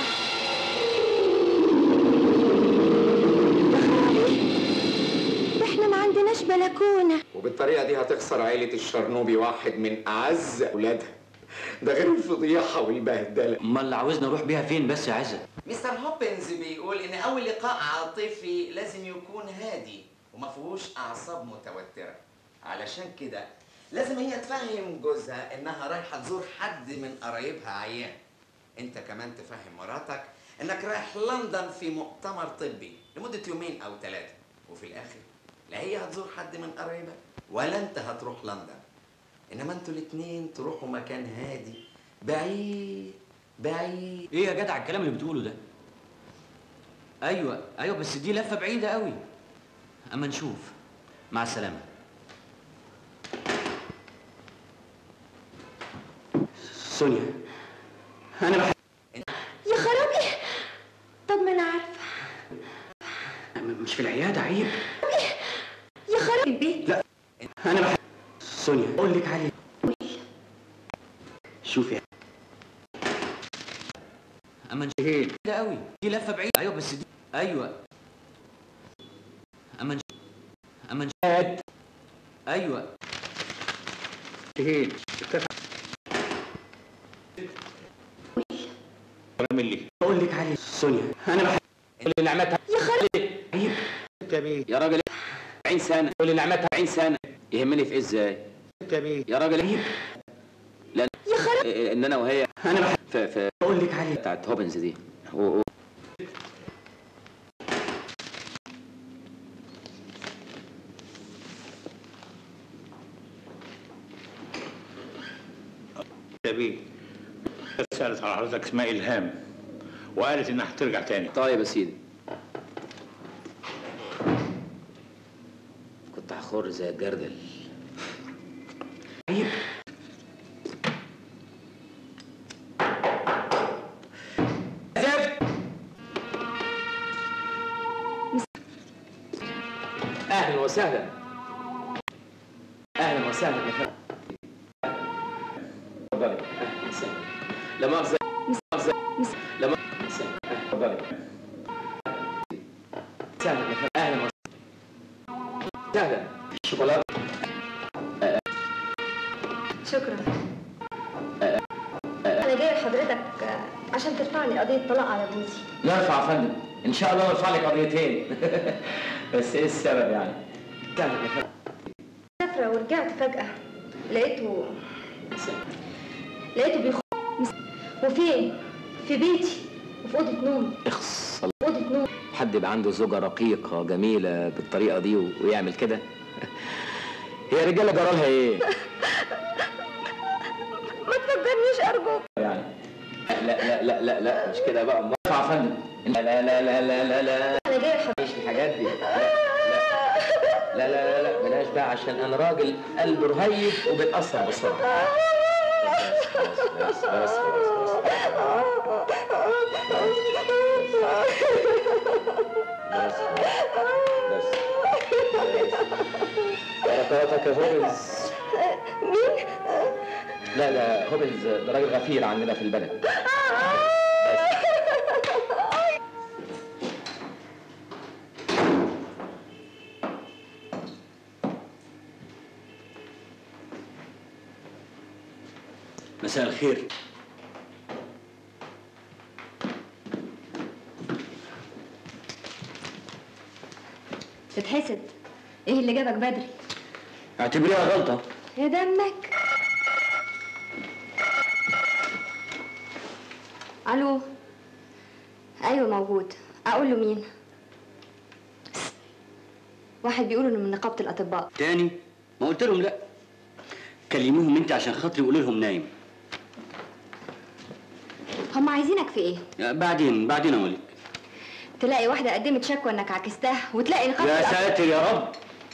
ده احنا ما عندناش بلكونة وبالطريقه دي هتخسر عيله الشرنوبي واحد من اعز اولادها ده غير الفضيحه والبهدله امال اللي عاوزنا نروح بيها فين بس يا عزت مستر هوبنز بيقول ان اول لقاء عاطفي لازم يكون هادي وما فيهوش اعصاب متوتره علشان كده لازم هي تفهم جوزها انها رايحه تزور حد من قرايبها عيان انت كمان تفهم مراتك انك رايح لندن في مؤتمر طبي لمده يومين او ثلاثه وفي الاخر لا هي هتزور حد من قرايبها ولا انت هتروح لندن انما انتوا الاتنين تروحوا مكان هادي بعيد بعيد ايه يا جدع الكلام اللي بتقوله ده ايوه ايوه بس دي لفه بعيده قوي اما نشوف مع السلامه سونيا انا بحب يا خرابي طب ما انا عارفة مش في العياده عيب يا خرابي البيت لا انا بحب سونيا اقول لك عليه شوفي اما نشهد ده قوي دي لفه بعيده ايوه بس دي ايوه اما نش... اما نشهد ايوه شهيد اللي اقول لك عليه سونيا انا بحب اللي نعمتها يا خرابي عيب يا راجل 40 سنه اللي نعمتها 40 سنه يهمني في ايه ازاي يا راجل عيب لان يا خرابي إيه، ان انا وهي انا بحب في في اقول لك عليه بتاعت هوبنز دي و- و- بيه سألت على حضرتك اسمها إلهام وقالت إنها هترجع تاني طيب يا سيدي كنت هخر زي الجردل عيب اهلا وسهلا اهلا وسهلا يا فندم اتفضلي اهلا وسهلا لا مؤاخذه مؤاخذه لا مؤاخذه اتفضلي سهلا يا فندم اهلا وسهلا سهلا شوكولاته شكرا انا جاي لحضرتك عشان ترفع لي قضيه طلاق على جوزي لا ارفع يا فندم ان شاء الله ارفع لك قضيتين بس ايه السبب يعني سهلا يا فندم مسافره ورجعت فجاه لقيته لقيته بيخ وفين في بيتي وفي اوضه نوم اخص في اوضه نوم حد يبقى عنده زوجة رقيقة جميلة بالطريقة دي و- ويعمل كده هي رجالة جرالها ايه؟ ما تفكرنيش ارجوك يعني لا لا لا لا لا مش كده بقى مرفع يا فندم لا لا لا لا لا لا لا انا جاي مش الحاجات دي لا لا لا لا لا بلاش بقى عشان انا راجل قلبه رهيف وبيتأثر بسرعة بس بس بس بس بس بس بركاتك يا هوبلز مين؟ لا لا هوبلز ده راجل غفير عندنا في البلد مساء الخير تتحسد ايه اللي جابك بدري اعتبريها غلطة يا دمك الو ايوه موجود اقول له مين واحد بيقول انه من نقابه الاطباء تاني ما قلت لهم لا كلموهم انت عشان خاطري وقولي لهم نايم هم عايزينك في ايه بعدين بعدين اقول لك تلاقي واحده قدمت شكوى انك عكستها وتلاقي نقابه يا الأطباء- ساتر يا رب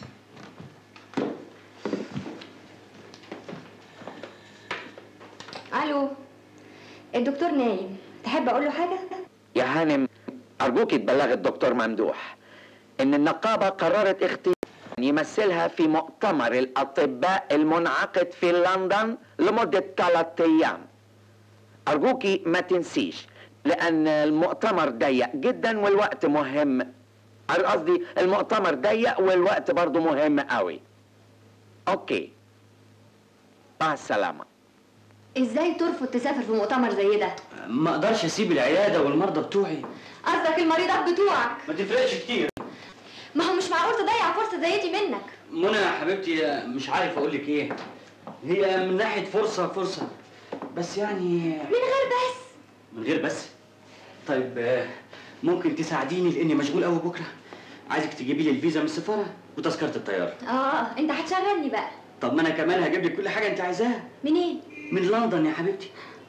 الو الدكتور نايم تحب اقول له حاجه يا هانم أرجوك تبلغ الدكتور ممدوح إن النقابة قررت اختيار يمثلها في مؤتمر الأطباء المنعقد في لندن لمدة ثلاثة أيام أرجوكي ما تنسيش لأن المؤتمر ضيق جدا والوقت مهم قصدي المؤتمر ضيق والوقت برضو مهم قوي أوكي مع السلامة ازاي ترفض تسافر في مؤتمر زي ده ما اقدرش اسيب العياده والمرضى بتوعي قصدك المريضات بتوعك ما تفرقش كتير ما هو مش معقول تضيع فرصه زي دي منك منى يا حبيبتي مش عارف اقول لك ايه هي من ناحيه فرصه فرصه بس يعني من غير بس من غير بس طيب آه، ممكن تساعديني لاني مشغول قوي بكره عايزك تجيبي لي الفيزا من السفاره وتذكره الطياره اه انت هتشغلني بقى طب ما انا كمان هجيب لك كل حاجه انت عايزاها منين من لندن يا حبيبتي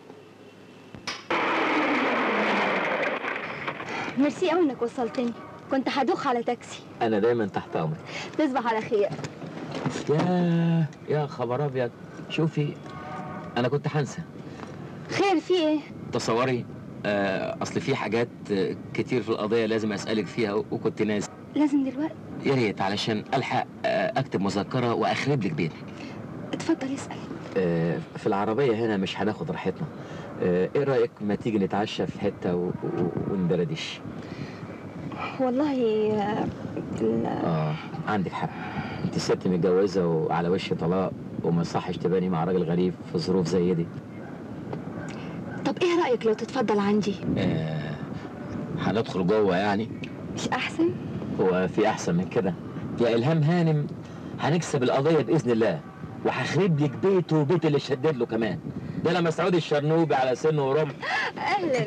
ميرسي قوي انك وصلتني كنت هدوخ على تاكسي انا دايما تحت امرك تصبح على خير يا يا خبر ابيض شوفي انا كنت هنسى خير في ايه تصوري آه، اصل في حاجات آه، كتير في القضيه لازم اسالك فيها وكنت ناسي لازم دلوقتي يا ريت علشان الحق آه، اكتب مذكره واخرب لك بيتك اتفضل اسال آه، في العربيه هنا مش هناخد راحتنا آه، ايه رايك ما تيجي نتعشى في حته و- و- وندردش والله آه، ال- اه عندك حق انت ست متجوزه وعلى وش طلاق وما يصحش تباني مع راجل غريب في ظروف زي دي طب ايه رايك لو تتفضل عندي آه، هندخل جوه يعني مش احسن هو في احسن من كده يا الهام هانم هنكسب القضيه باذن الله وهخرب لك بيته وبيت اللي شدد له كمان ده لما مسعود الشرنوبي على سنه ورمح اهلا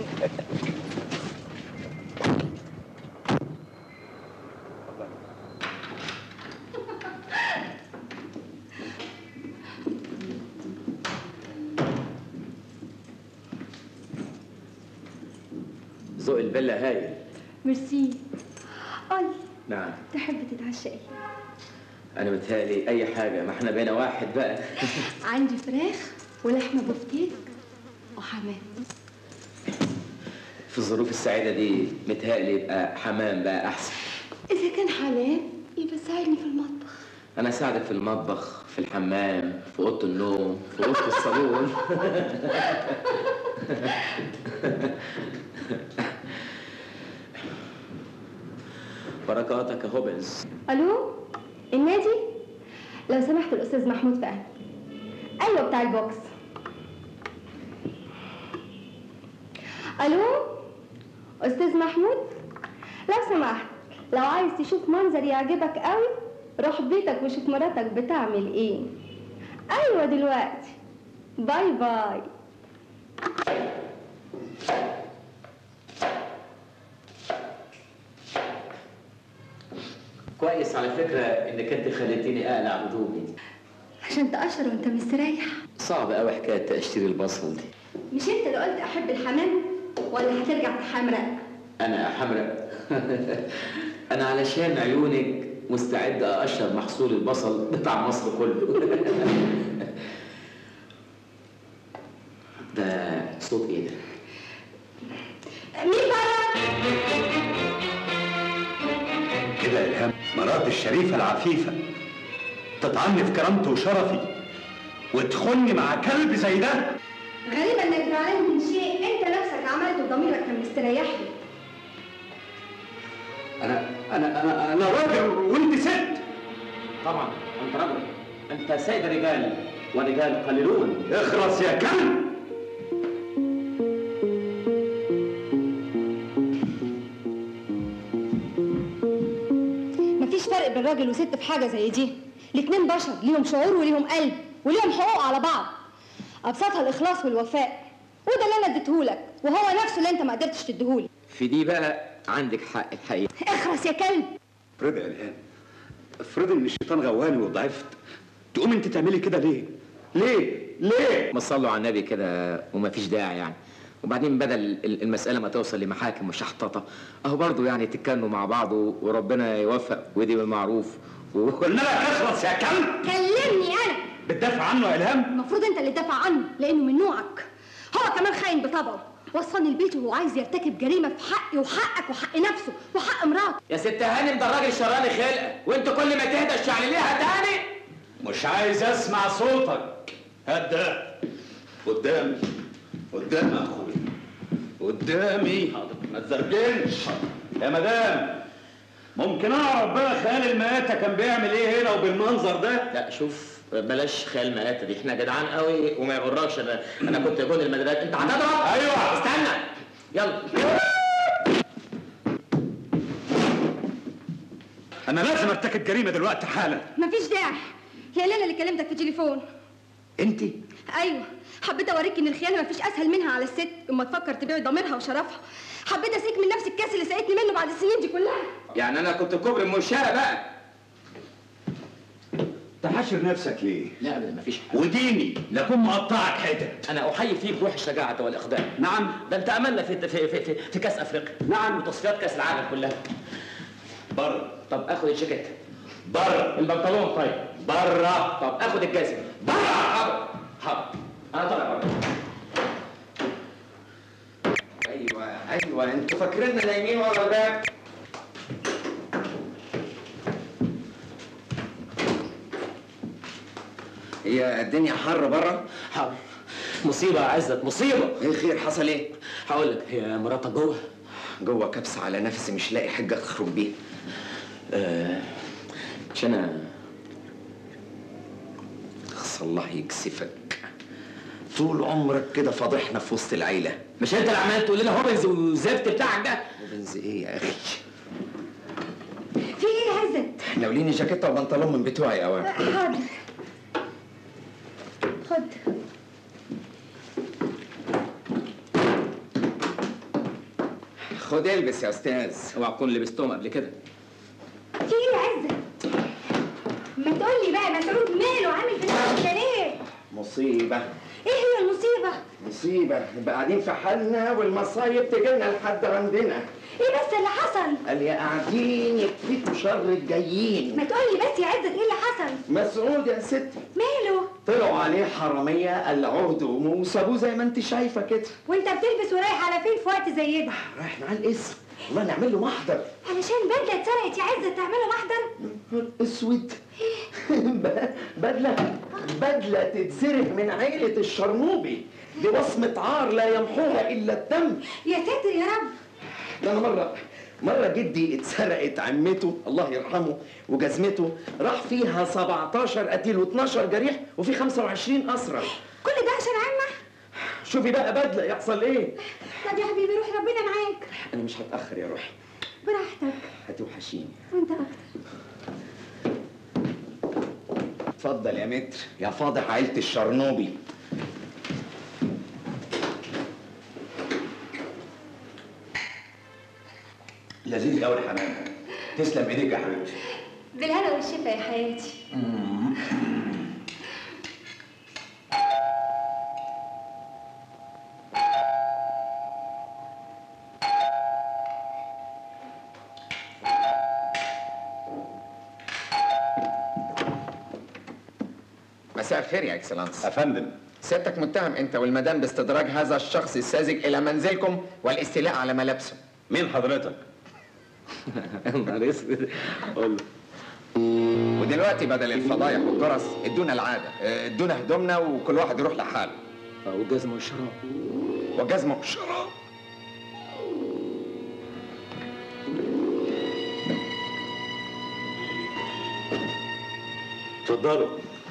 ذوق الفيلا هايل ميرسي قول نعم تحب تتعشى ايه انا متهيألي اي حاجه ما احنا بقينا واحد بقى عندي فراخ ولحمه بفتيك وحمام في الظروف السعيده دي متهيألي يبقى حمام بقى احسن اذا كان حمام يبقى ساعدني في المطبخ انا اساعدك في المطبخ في الحمام في اوضه النوم في اوضه الصالون بركاتك يا هوبلز الو النادي لو سمحت الاستاذ محمود فهمي ايوه بتاع البوكس الو استاذ محمود لو سمحت لو عايز تشوف منظر يعجبك قوي روح بيتك وشوف مراتك بتعمل ايه ايوه دلوقتي باي باي كويس على فكره انك انت خليتيني اقلع هدومي عشان تقشر وانت مستريح صعب قوي حكايه تقشير البصل دي مش انت اللي قلت احب الحمام ولا هترجع تحمرق انا حمراء انا علشان عيونك مستعد اقشر محصول البصل بتاع مصر كله ده صوت ايه ده مين بره كده يا الهام مرات الشريفه العفيفه تطعني في كرامتي وشرفي وتخني مع كلب زي ده غريبة انك زعلان من شيء انت نفسك عملته وضميرك كان مستريح لي انا انا انا انا راجل وانت ست طبعا انت رجل انت سيد الرجال والرجال قليلون اخرس يا كلب مفيش فرق بين راجل وست في حاجة زي دي الاتنين بشر ليهم شعور وليهم قلب وليهم حقوق على بعض ابسطها الاخلاص والوفاء وده اللي انا اديتهولك وهو نفسه اللي انت ما قدرتش تديهولي في دي بقى عندك حق الحقيقه اخرس يا كلب افرضي يا الهام افرضي ان الشيطان غواني وضعفت تقوم انت تعملي كده ليه؟ ليه؟ ليه؟ ما تصلوا على النبي كده ومفيش داعي يعني وبعدين بدل ال- المسألة ما توصل لمحاكم وشحططة أهو برضه يعني تتكلموا مع بعض و- وربنا يوفق ويدي بالمعروف و... قلنا لك اخرس يا كلب كلمني انا بتدافع عنه يا الهام؟ المفروض انت اللي تدافع عنه لانه من نوعك هو كمان خاين بطبعه وصلني البيت وهو عايز يرتكب جريمه في حقي وحقك وحق نفسه وحق مراته يا ست هانم ده الراجل شراني خلقة وانتوا كل ما تهدى الشعلليها تاني مش عايز اسمع صوتك هات ده قدامي قدامي يا اخويا قدامي ما تزرجنش يا مدام ممكن اعرف بقى خيال المآتة كان بيعمل ايه هنا وبالمنظر ده؟ لا شوف بلاش خيال مآتة دي احنا جدعان قوي وما يغركش انا انا كنت جون المدرسة انت هتضرب؟ ايوه استنى يلا انا لازم ارتكب جريمه دلوقتي حالا مفيش داعي هي ليلى اللي كلمتك في تليفون انت ايوه حبيت اوريك ان الخيانه مفيش اسهل منها على الست اما تفكر تبيع ضميرها وشرفها حبيت اسيك من نفس الكاس اللي سقيتني منه بعد السنين دي كلها يعني انا كنت كوبري المنشأة بقى تحاشر نفسك ليه؟ لا ابدا مفيش حاجة وديني لكون مقطعك حتت انا احيي فيك روح الشجاعة والاقدام نعم ده انت املنا في في في, في, في كاس افريقيا نعم وتصفيات كاس العالم كلها بره طب اخد الجاكيت بره البنطلون طيب بره طب اخد الجزمة بره حاضر حاضر انا طالع بره ايوه ايوه انتوا فاكريننا نايمين ورا الباب هي الدنيا حر بره حاضر مصيبة يا عزت مصيبة ايه خير حصل ايه هقول لك هي مراتك جوه جوه كبسه على نفسي مش لاقي حاجه اخرج بيها آه، مش انا خص الله يكسفك طول عمرك كده فاضحنا في وسط العيله مش انت اللي عمال تقول لنا هوبنز والزفت بتاعك ده وبنز ايه يا اخي في ايه يا عزت ناوليني جاكيته وبنطلون من بتوعي اوام حاضر خد خد البس يا استاذ اوعى تكون لبستهم قبل كده في ايه يا عزت ما تقول لي بقى مسعود ماله عامل في نفسك كده ليه مصيبه ايه هي المصيبه مصيبه نبقى قاعدين في حالنا والمصايب تجينا لحد عندنا ايه بس اللي حصل قال يا قاعدين يكفيكوا شر الجايين ما تقول لي بس يا عزت ايه اللي حصل مسعود يا ستي ماله طلعوا عليه حراميه قلعوه هدومه وسابوه زي ما انت شايفه كده وانت بتلبس ورايح على فين في وقت زي ده رايح معاه الاسم والله نعمل له محضر علشان بدله اتسرقت يا عزت تعملوا محضر نهار اسود ب- بدله بدله تتسرق من عيله الشرنوبي دي وصمه عار لا يمحوها الا الدم يا ساتر يا رب ده انا مره مره جدي اتسرقت عمته الله يرحمه وجزمته راح فيها 17 قتيل و12 جريح وفي 25 اسرى كل ده عشان عمه شوفي بقى بدله يحصل ايه طب يا حبيبي روح ربنا معاك انا مش هتاخر يا روحي براحتك هتوحشيني وانت اكتر اتفضل يا متر يا فاضح عيله الشرنوبي لذيذ قوي الحمام تسلم ايديك يا حبيبتي بالهنا والشفا يا حياتي مساء الخير يا اكسلانس افندم سيادتك متهم انت والمدام باستدراج هذا الشخص الساذج الى منزلكم والاستيلاء على ملابسه مين حضرتك؟ نهار اسود قول ودلوقتي بدل الفضايح والجرس ادونا العاده اه، ادونا هدومنا وكل واحد يروح لحاله والجزمه والشراب والجزمه والشراب اتفضلوا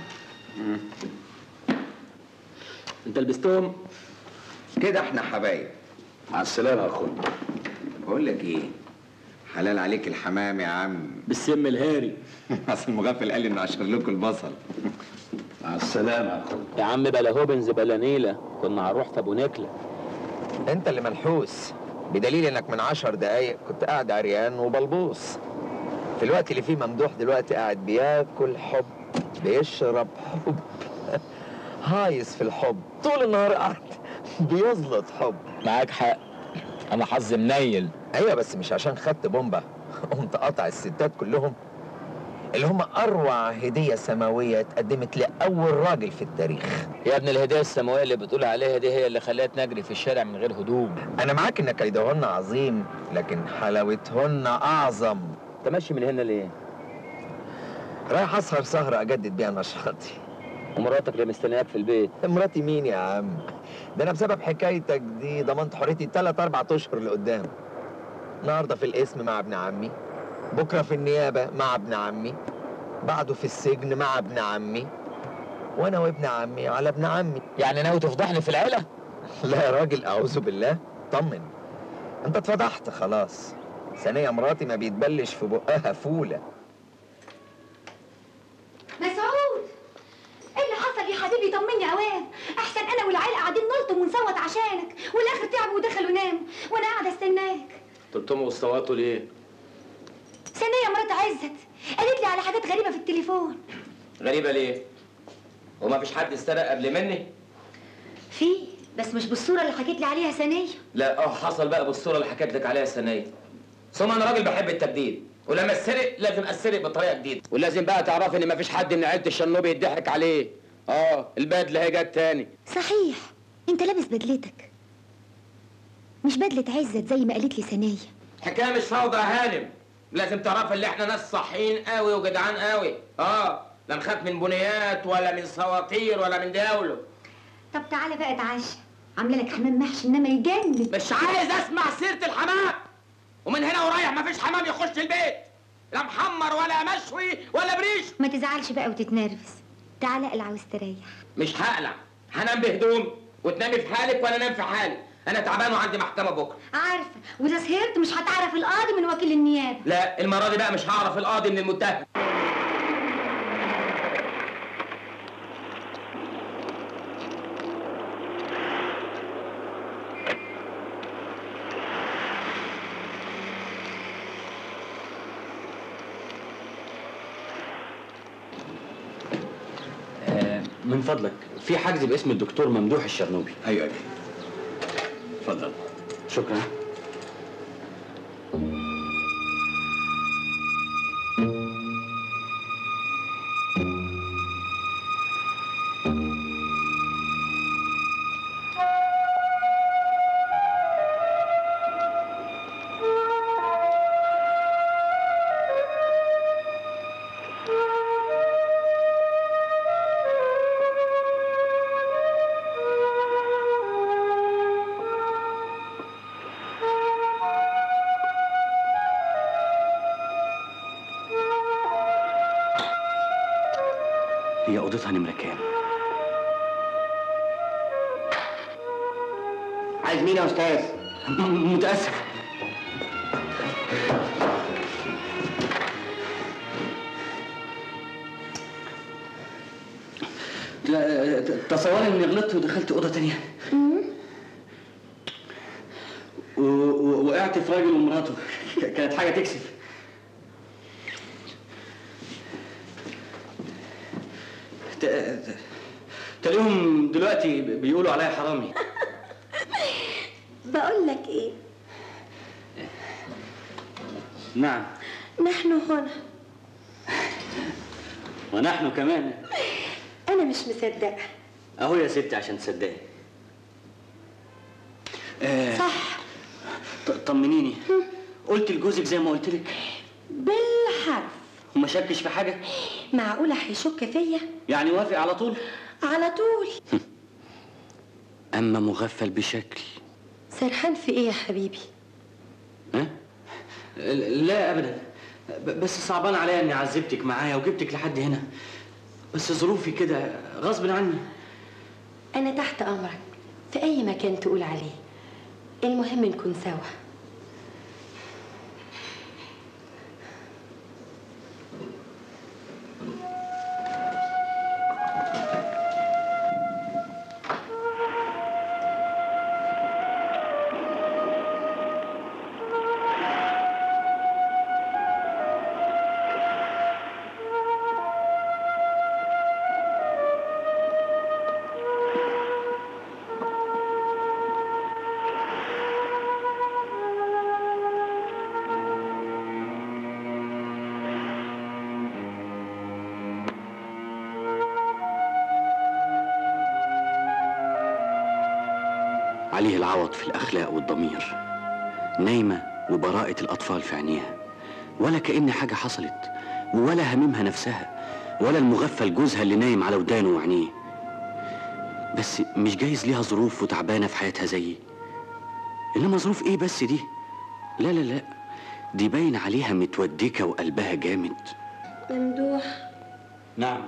انت لبستهم كده احنا حبايب مع السلامه يا اخويا بقول لك ايه حلال عليك الحمام يا عم بالسم الهاري اصل المغفل قال لي انه عشر لكم البصل مع السلامه يا اخويا يا عم بلا هوبنز بلا نيلة كنا هنروح في ابو نكلة انت اللي منحوس بدليل انك من عشر دقايق كنت قاعد عريان وبلبوص في الوقت اللي فيه ممدوح دلوقتي قاعد بياكل حب بيشرب حب هايص في الحب طول النهار قاعد بيزلط حب معاك حق انا حظي منيل ايوه بس مش عشان خدت بومبا قمت قاطع الستات كلهم اللي هم اروع هديه سماويه اتقدمت لاول راجل في التاريخ يا ابن الهدايا السماوية اللي بتقول عليها دي هي اللي خلتنا نجري في الشارع من غير هدوم انا معاك ان كيدهن عظيم لكن حلاوتهن اعظم انت ماشي من هنا ليه رايح اسهر سهره اجدد بيها نشاطي ومراتك اللي مستنياك في البيت مراتي مين يا عم ده انا بسبب حكايتك دي ضمنت حريتي ثلاث اربع اشهر لقدام النهارده في القسم مع ابن عمي بكره في النيابه مع ابن عمي بعده في السجن مع ابن عمي وانا وابن عمي على ابن عمي يعني ناوي تفضحني في العيله لا يا راجل اعوذ بالله طمن انت اتفضحت خلاص ثانيه مراتي ما بيتبلش في بقها فوله مسعود ايه اللي حصل يا حبيبي طمني اوام احسن انا والعيله قاعدين نلطم ونصوت عشانك والاخر تعبوا ودخلوا ناموا وانا قاعده استناك تلتموا وصوتوا ليه ثانيه مرات عزت قالت لي على حاجات غريبه في التليفون غريبة ليه وما فيش حد استرق قبل مني في بس مش بالصوره اللي حكيت لي عليها ثانيه لا اه حصل بقى بالصورة اللي حكيت لك عليها السنية ثم انا راجل بحب التبديل ولما اسرق لازم اسرق بطريقة جديدة ولازم بقى تعرفي ان مفيش حد من عيلة الشنوبي يضحك عليه اه البدلة هي جت تاني صحيح انت لابس بدلتك مش بدله عزت زي ما قالت لي ثانيه حكاية مش فوضى يا هانم لازم تعرفي ان احنا ناس صحيين قوي وجدعان قوي اه لا نخاف من بنيات ولا من سواطير ولا من دولة طب تعالى بقى اتعشى عامله لك حمام محشي انما يجنن مش عايز اسمع سيرة الحمام ومن هنا ورايح مفيش حمام يخش البيت لا محمر ولا مشوي ولا بريش ما تزعلش بقى وتتنرفز تعالى اقلع واستريح مش هقلع هنام بهدوم وتنامي في حالك وانا انام في حالي انا تعبان وعندي محكمة بكرة عارفه واذا سهرت مش هتعرف القاضي من وكيل النيابه لا المرة دي بقى مش هعرف القاضي من المتهم آه، من فضلك في حجز باسم الدكتور ممدوح الشرنوبي ايوه ايوه اتفضل شكرا هي اوضتها نمرة كام؟ عايز مين يا استاذ متأسف لا تصوري اني غلطت ودخلت اوضه تانية و- و- وقعت في راجل ومراته كانت حاجه تكسف ت- تلاقيهم دلوقتي بيقولوا عليا حرامي بقول لك ايه نعم نحن هنا ونحن كمان انا مش مصدقه اهو يا ستي عشان تصدقي آه صح ط- طمنيني قلت لجوزك زي ما قلت لك بالحرف وما شكش في حاجه معقوله هيشك فيا يعني وافق على طول على طول اما مغفل بشكل سرحان في ايه يا حبيبي ها لا ابدا ب- بس صعبان عليا اني عذبتك معايا وجبتك لحد هنا بس ظروفي كده غصب عني انا تحت امرك في اي مكان تقول عليه المهم نكون سوا عليه العوض في الأخلاق والضمير نايمة وبراءة الأطفال في عينيها ولا كأن حاجة حصلت ولا هممها نفسها ولا المغفل جوزها اللي نايم على ودانه وعينيه بس مش جايز ليها ظروف وتعبانة في حياتها زيي إنما ظروف إيه بس دي لا لا لا دي باين عليها متودكة وقلبها جامد ممدوح نعم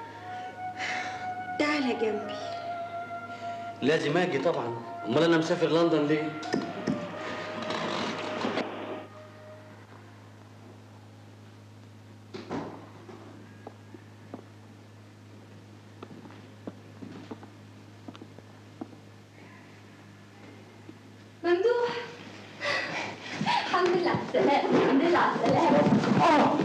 تعالى جنبي لازم اجي طبعا امال انا مسافر لندن ليه ممدوح الحمد لله على السلامة الحمد لله على السلامة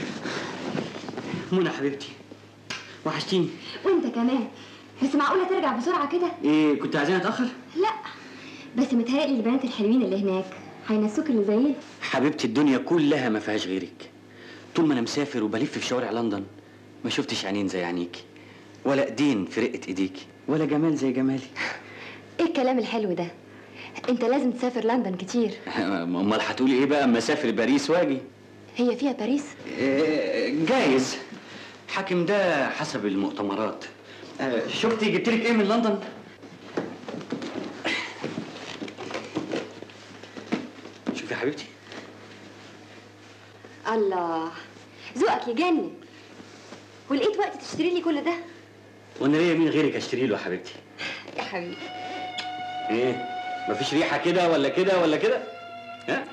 منى حبيبتي وحشتيني وانت كمان بس معقولة ترجع بسرعة كده؟ ايه كنت عايزين اتاخر لا بس متهيألي البنات الحلوين اللي هناك هينسوك اللي زي دي حبيبتي الدنيا كلها ما فيهاش غيرك طول ما انا مسافر وبلف في شوارع لندن ما شفتش عينين زي عينيكي ولا ايدين في رقه ايديكي ولا جمال زي جمالي ايه الكلام الحلو ده؟ انت لازم تسافر لندن كتير امال هتقولي ايه بقى اما اسافر باريس واجي هي فيها باريس؟ إيه، جايز حاكم ده حسب المؤتمرات آه، شفتي جبت لك ايه من لندن شوفي يا حبيبتي الله ذوقك يجنن ولقيت وقت تشتري لي كل ده وانا ليا مين غيرك اشتري له يا حبيبتي يا حبيبي ايه مفيش ريحه كده ولا كده ولا كده ها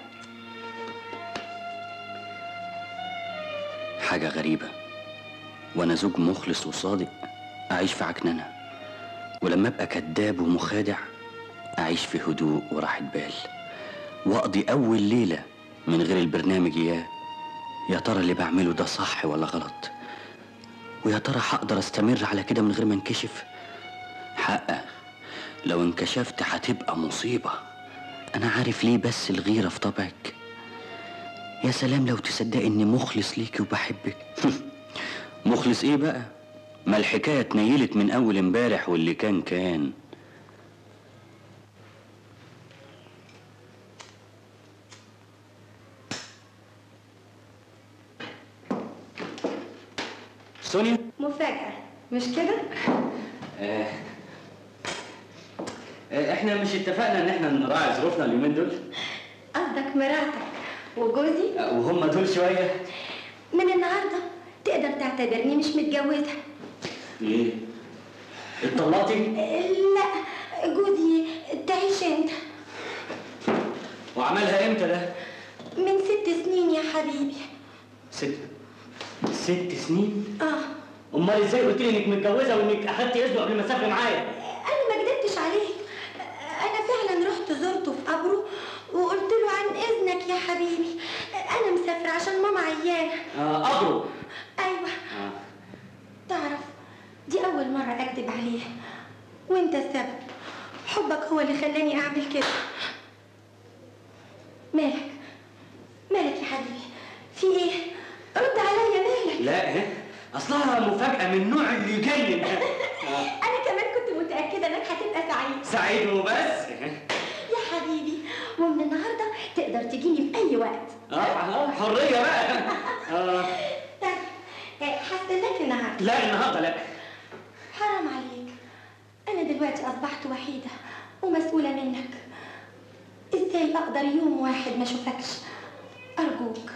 حاجه غريبه وانا زوج مخلص وصادق اعيش في عكننه ولما ابقى كذاب ومخادع اعيش في هدوء وراحه بال واقضي اول ليله من غير البرنامج اياه يا ترى اللي بعمله ده صح ولا غلط ويا ترى هقدر استمر على كده من غير ما انكشف حقا لو انكشفت هتبقى مصيبة أنا عارف ليه بس الغيرة في طبعك يا سلام لو تصدق إني مخلص ليكي وبحبك مخلص إيه بقى؟ ما الحكاية اتنيلت من أول امبارح واللي كان كان سونيا مفاجأة مش كده؟ آه. آه، احنا مش اتفقنا ان احنا نراعي ظروفنا اليومين دول قصدك مراتك وجوزي آه، وهم دول شويه من النهارده تقدر تعتبرني مش متجوزة ايه اتطلقتي لا جوزي تعيش انت وعملها امتى ده من ست سنين يا حبيبي ست ست سنين اه امال ازاي قلت لي انك متجوزه وانك اخدتي اذنه قبل ما تسافري معايا انا ما كدبتش عليك انا فعلا رحت زرته في قبره وقلت له عن اذنك يا حبيبي انا مسافره عشان ماما عيانه آه قبره ايوه آه. تعرف دي عليه وانت السبب حبك هو اللي خلاني اعمل كده مالك مالك يا حبيبي في ايه رد عليا مالك لا اصلها مفاجاه من النوع اللي يجنن انا كمان كنت متاكده انك هتبقى سعيد سعيد وبس يا حبيبي ومن النهارده تقدر تجيني في اي وقت اه اه حريه بقى اه طيب آه، هستناك النهارده لا النهارده لا حرام عليك انا دلوقتي اصبحت وحيده ومسؤوله منك ازاي اقدر يوم واحد ما اشوفكش ارجوك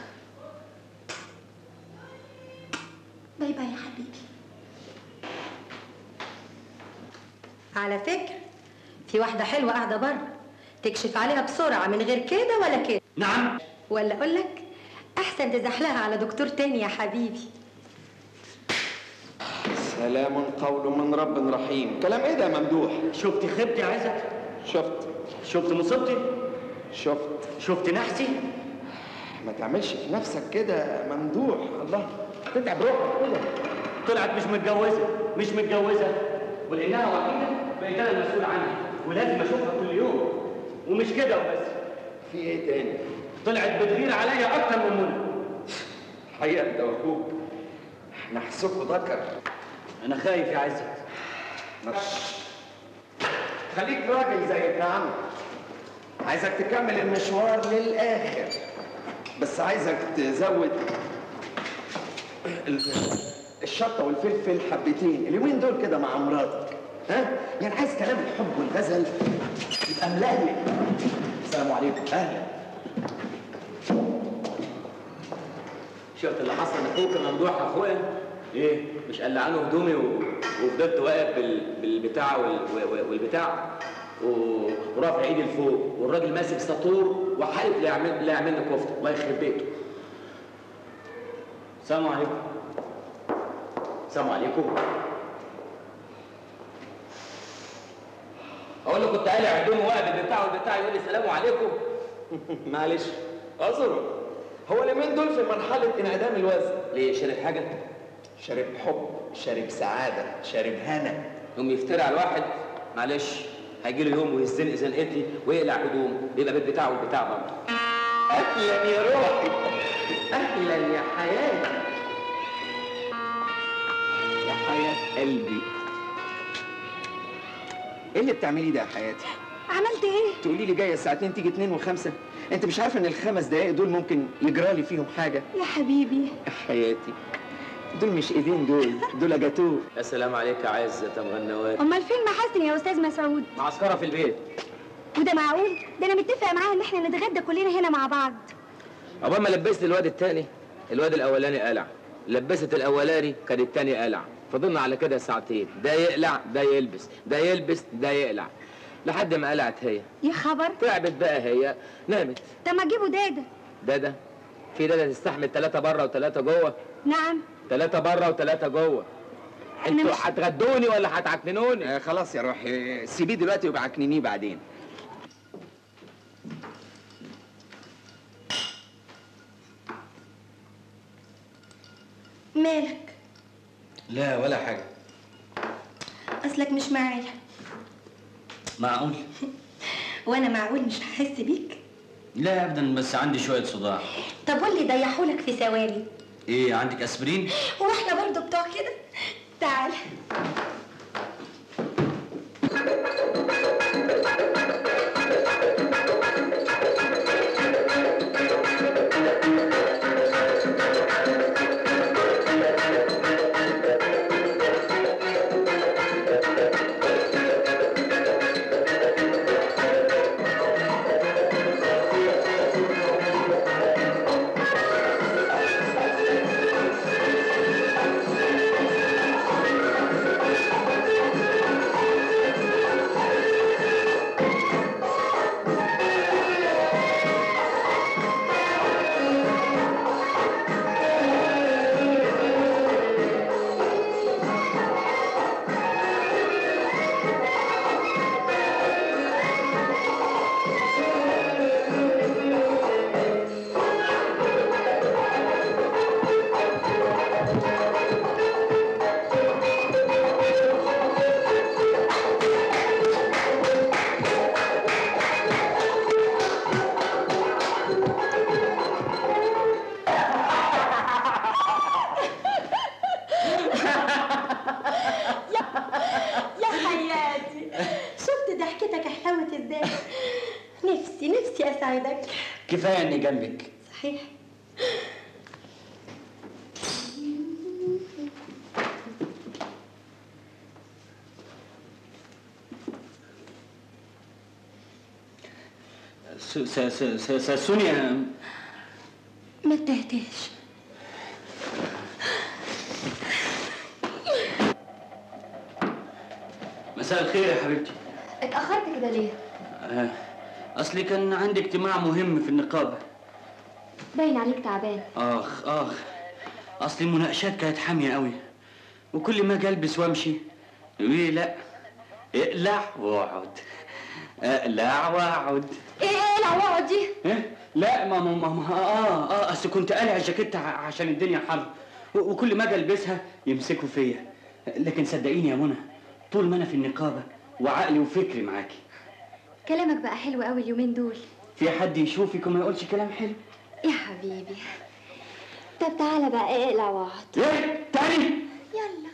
باي باي يا حبيبي على فكرة في واحدة حلوة قاعدة بره تكشف عليها بسرعة من غير كده ولا كده نعم ولا أقول لك أحسن تزحلها على دكتور تاني يا حبيبي سلام قول من رب رحيم كلام ايه ده يا ممدوح شفت خيبتي يا عزت شفت شفت مصيبتي شفت شفت نحسي ما تعملش في نفسك كده يا ممدوح الله تتعب روحك كده طلعت مش متجوزه مش متجوزه ولانها وحيده بقيت انا المسؤول عنها ولازم اشوفها كل يوم ومش كده وبس في ايه تاني طلعت بتغير عليا اكتر من منى حقيقة ده وكوك نحسكوا ذكر انا خايف يا عزت مش خليك راجل زي ابن عمك عايزك تكمل المشوار للاخر بس عايزك تزود ال- الشطه والفلفل حبتين اليومين دول كده مع مراتك ها يعني عايز كلام الحب والغزل يبقى ملهلق السلام عليكم اهلا شفت اللي حصل لاخوك ممدوح اخويا ايه مش قلعانه هدومي و... وفضلت واقف بال... بالبتاع وال... و- والبتاع و... ورافع ايدي لفوق والراجل ماسك ساطور وحالف لا يعمل لا يعمل لي كفته الله يخرب بيته السلام عليكم السلام عليكم اقول له كنت قالع هدومي واقف بالبتاع والبتاع يقول لي السلام عليكم معلش اعذره هو اليومين دول في مرحله انعدام الوزن ليه شارب حاجه شارب حب شارب سعاده شارب هنا يوم يفتري على الواحد معلش هيجي له يوم ويزنق زنقتي ويقلع هدوم بيبقى بالبتاع والبتاع برضه اهلا يا روحي اهلا يا حياتي يا حياه قلبي ايه اللي بتعمليه ده يا حياتي عملت ايه؟ تقولي لي جايه ساعتين تيجي اتنين وخمسة انت مش عارفه ان الخمس دقايق دول ممكن يجرالي فيهم حاجه يا حبيبي يا حياتي دول مش ايدين دول دول جاتوه السلام عليك يا عزة مغنوات امال فين محاسن يا استاذ مسعود؟ معسكرة في البيت وده معقول؟ ده انا متفقه معاها ان احنا نتغدى كلنا هنا مع بعض عقبال ما لبست الواد التاني الواد الاولاني قلع لبست الاولاني كان التاني قلع فضلنا على كده ساعتين ده يقلع ده يلبس ده يلبس ده يقلع لحد ما قلعت هي يا خبر تعبت بقى هي نامت طب ما تجيبوا دادا دادا في دادا تستحمل ثلاثة بره وثلاثة جوه نعم ثلاثة بره وثلاثة جوه انتوا هتغدوني ولا هتعكننوني؟ آه خلاص يا روحي سيبيه دلوقتي وابقى عكنينيه بعدين مالك لا ولا حاجه اصلك مش معايا معقول وانا معقول مش هحس بيك لا ابدا بس عندي شويه صداع طب واللي ضيعهولك في ثواني ايه عندك اسبرين واحنا برضو بتوع كده تعال يسعدك كفايه اني جنبك صحيح س- س- س- س- س- سونيا ما تهتهش مساء الخير يا حبيبتي اتأخرت كده ليه؟ آه، اصلي كان عندي اجتماع مهم في النقابه باين عليك تعبان اخ اخ اصل المناقشات كانت حاميه قوي وكل ما اجي البس وامشي يقول لي لا اقلع واقعد اقلع واقعد ايه ايه العواقد دي؟ ايه لا ما ما ما ما- اه اه اصل كنت قالع الجاكيت ع- عشان الدنيا حر و- وكل ما اجي البسها يمسكوا فيا لكن صدقيني يا منى طول ما انا في النقابه وعقلي وفكري معاكي كلامك بقى حلو قوي اليومين دول في حد يشوفك وما يقولش كلام حلو يا حبيبي طب تعالى بقى اقلع واقعد ايه تاني يلا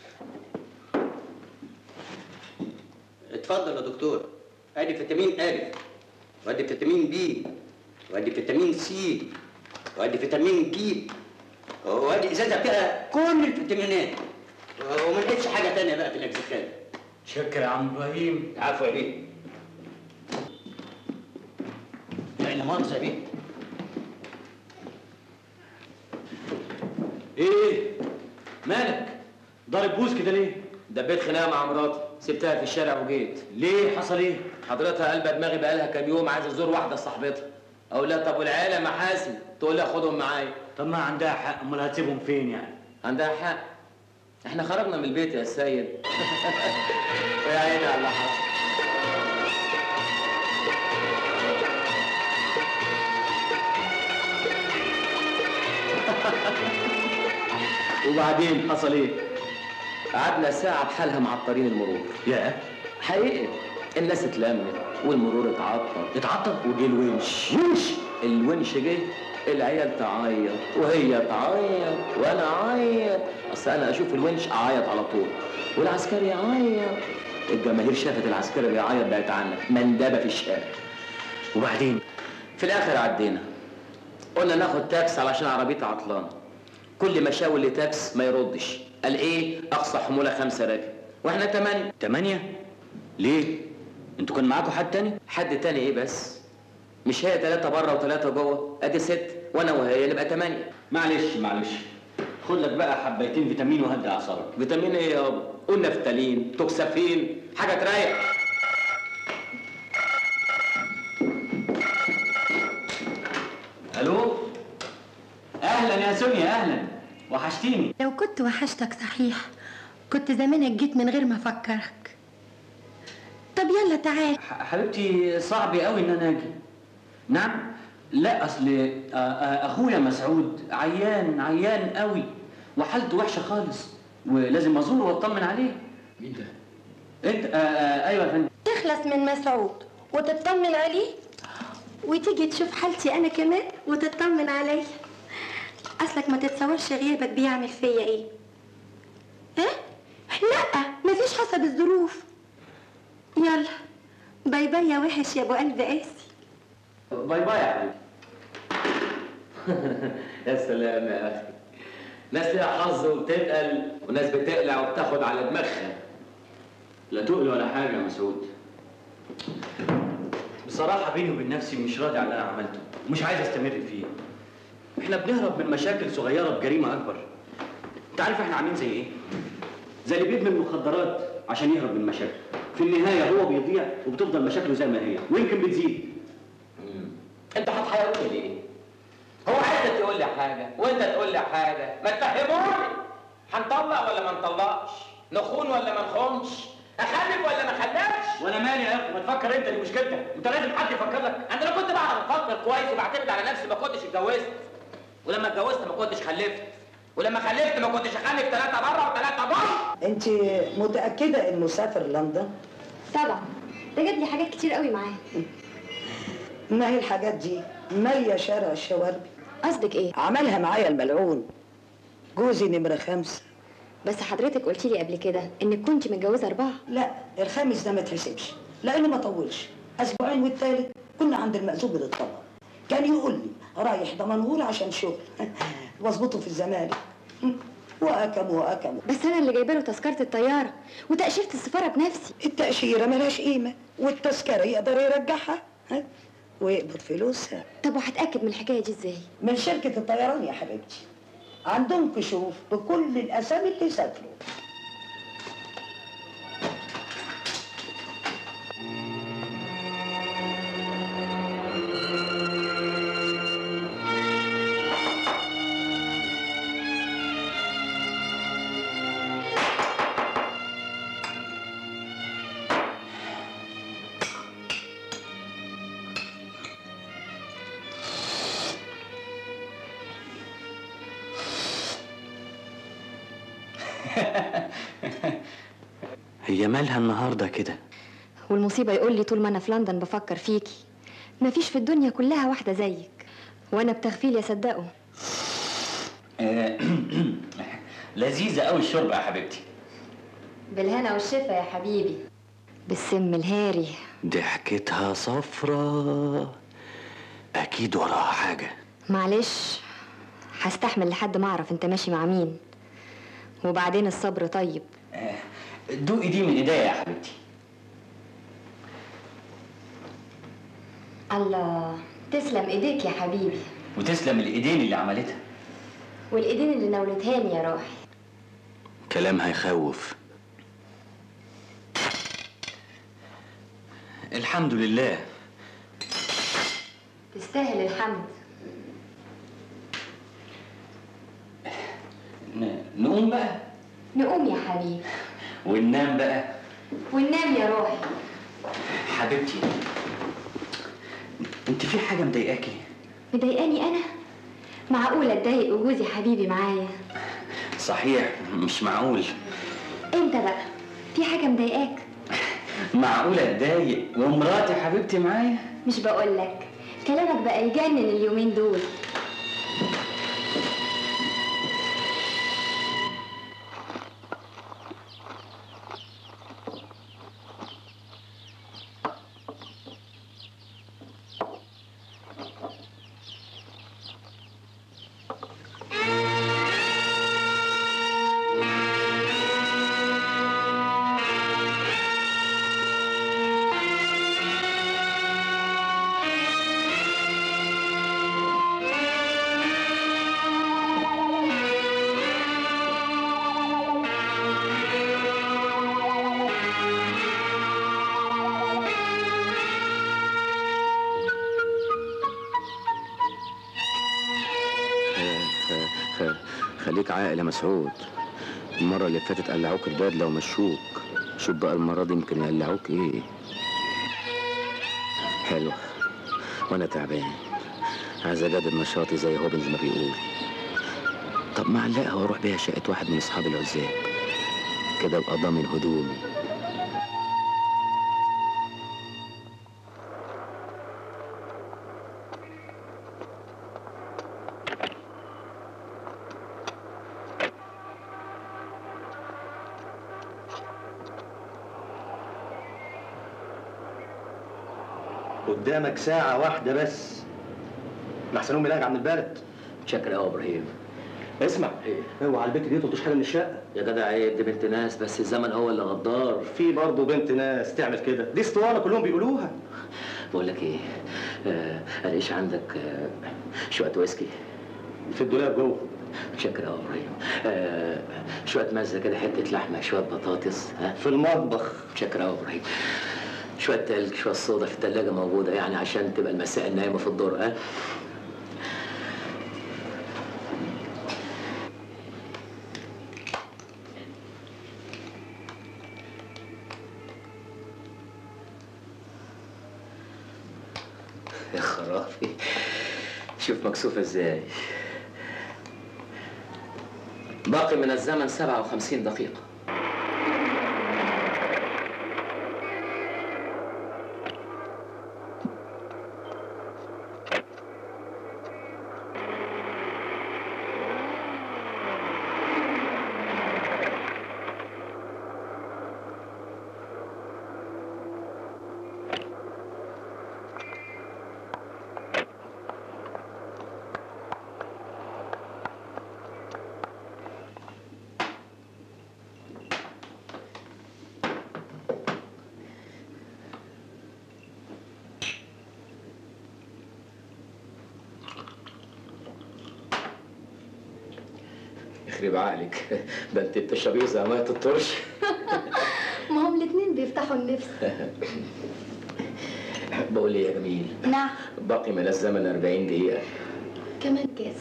اتفضل يا دكتور ادي فيتامين الف وادي فيتامين بي وادي فيتامين سي وادي فيتامين ج وادي ازازه فيها كل الفيتامينات وما لقيتش حاجه تانية بقى في الاجزخان شكرا يا عم ابراهيم عفوا يا بيه لا لا مؤاخذه يا بيه ايه مالك ضارب بوز كده ليه دبيت خناقه مع مراتي سبتها في الشارع وجيت ليه حصل ايه حضرتها قلبة دماغي بقالها كام يوم عايز ازور واحده صاحبتها اقول لها طب والعيال يا محاسن تقول لها خدهم معايا طب ما عندها حق امال هتسيبهم فين يعني عندها حق احنا خرجنا من البيت يا سيد يا عيني على اللي حصل وبعدين حصل ايه قعدنا ساعة بحالها معطرين المرور يا حقيقي الناس اتلمت والمرور اتعطل اتعطل وجه الونش ونش الونش جه العيال تعيط وهي تعيط وانا اعيط اصل انا اشوف الونش اعيط على طول والعسكري يعيط الجماهير شافت العسكري بيعيط بقت عنا مندبه في الشارع وبعدين في الاخر عدينا قلنا ناخد تاكس علشان عربيتي عطلانه كل ما شاور لي تاكس ما يردش قال ايه اقصى حموله خمسه راكب واحنا تمانية تمانية ليه انتوا كان معاكم حد تاني حد تاني ايه بس مش هي ثلاثة بره وثلاثة جوه ادي ست وانا وهي نبقى ثمانية معلش معلش خد لك بقى حبيتين فيتامين وهدي اعصابك فيتامين ايه يابا قلنا فتالين توكسافين حاجة تريح الو اهلا يا سونيا اهلا وحشتيني لو كنت وحشتك صحيح كنت زمانك جيت من غير ما افكرك طب يلا تعال ح- حبيبتي صعب قوي ان انا اجي نعم لا اصل آه، آه، اخويا مسعود عيان عيان قوي وحالته وحشه خالص ولازم ازوره واطمن عليه مين ده انت آه آه ايوه يا فندم تخلص من مسعود وتطمن عليه وتيجي تشوف حالتي انا كمان وتطمن عليا اصلك ما تتصورش غيابك بيعمل فيا ايه ها لا مفيش حسب الظروف يلا باي باي يا وحش يا ابو قلب قاسي باي باي يا حبيبي يا سلام يا اخي ناس ليها حظ وبتتقل وناس بتقلع وبتاخد على دماغها لا تقل ولا حاجه يا مسعود بصراحه بيني وبين نفسي مش راضي على اللي انا عملته مش عايز استمر فيه احنا بنهرب من مشاكل صغيره بجريمه اكبر انت عارف احنا عاملين زي ايه زي اللي بيدمن مخدرات عشان يهرب من مشاكل في النهايه هو بيضيع وبتفضل مشاكله زي ما هي ويمكن بتزيد انت هتحيرني ليه؟ هو عايزك تقول لي حاجة وانت تقول لي حاجة ما تفهموني هنطلق ولا ما نطلقش؟ نخون ولا ما نخونش؟ اخلف ولا ما اخلفش؟ وانا مالي يا اخي ما تفكر انت دي مشكلتك انت لازم حد يفكر لك انا لو كنت بعرف افكر كويس وبعتمد على نفسي ما كنتش اتجوزت ولما اتجوزت ما كنتش خلفت ولما خلفت ما كنتش اخلف ثلاثة بره وثلاثة بره انت متاكده انه سافر لندن طبعا ده جاب لي حاجات كتير قوي معاه ما هي الحاجات دي ماليه شارع الشوارب قصدك ايه عملها معايا الملعون جوزي نمره خمسة بس حضرتك قلتي لي قبل كده انك كنت متجوزه اربعه لا الخامس ده ما تحسبش لانه ما طولش اسبوعين والتالت كنا عند المأذون للطلاق كان يقول لي رايح دمنهور عشان شغل واظبطه في الزمالك وأكم وأكم بس انا اللي جايبه له تذكره الطياره وتاشيره السفاره بنفسي التأشيرة ملهاش قيمة والتذكرة يقدر يرجعها ها؟ ويقبض فلوسها طب وهتاكد من الحكايه دي ازاي من شركة الطيران يا حبيبتي عندهم كشوف بكل الأسامي اللي سافروا هي مالها النهارده كده والمصيبه يقول لي طول ما انا في لندن بفكر فيكي مفيش في الدنيا كلها واحده زيك وانا بتغفيل يا صدقه آه، لذيذة قوي الشوربة يا حبيبتي بالهنا والشفا يا حبيبي بالسم الهاري ضحكتها صفرة أكيد وراها حاجة معلش هستحمل لحد ما اعرف انت ماشي مع مين وبعدين الصبر طيب دوقي دي من ايديا يا حبيبتي الله تسلم ايديك يا حبيبي وتسلم الايدين اللي عملتها والايدين اللي نولتهاني يا روحي كلام هيخوف الحمد لله تستاهل الحمد ن- نقوم بقى نقوم يا حبيبي وننام بقى وننام يا روحي حبيبتي انت في حاجة مضايقاكي مضايقاني انا معقولة اتضايق وجوزي حبيبي معايا صحيح مش معقول انت بقى في حاجة مضايقاك معقولة اتضايق ومراتي حبيبتي معايا مش بقولك كلامك بقى يجنن اليومين دول خليك عاقل يا مسعود المرة اللي فاتت قلعوك البدلة ومشوك شوف بقى المرة دي يمكن يقلعوك ايه حلو وانا تعبان عايز اجدد نشاطي زي هوبنز ما بيقول طب ما اعلقها واروح بيها شقة واحد من اصحاب العزاب كده ابقى ضامن هدومي قدامك ساعة واحدة بس لحسن امي راجعة من البلد شكرا يا ابراهيم اسمع اوعى البنت دي تلطش حاجة من الشقة يا جدع عيب دي بنت ناس بس الزمن هو اللي غدار في برضه بنت ناس تعمل كده دي اسطوانة كلهم بيقولوها بقول لك ايه آه الاقيش عندك آه شويه ويسكي في الدولاب جوه شكرا يا ابراهيم آه شويه مزه كده حته لحمه شويه بطاطس ها في المطبخ شكرا يا ابراهيم شويه تلج شويه صودا في الثلاجه موجوده يعني عشان تبقى المسائل نايمه في الدور ها يا خرافي شوف مكسوفة ازاي باقي من الزمن 57 دقيقة يخرب عقلك ده انت بتشربيه زي ميه الطرش ما هم الاتنين بيفتحوا النفس بقول ايه يا جميل نعم باقي من الزمن 40 دقيقة كمان كاس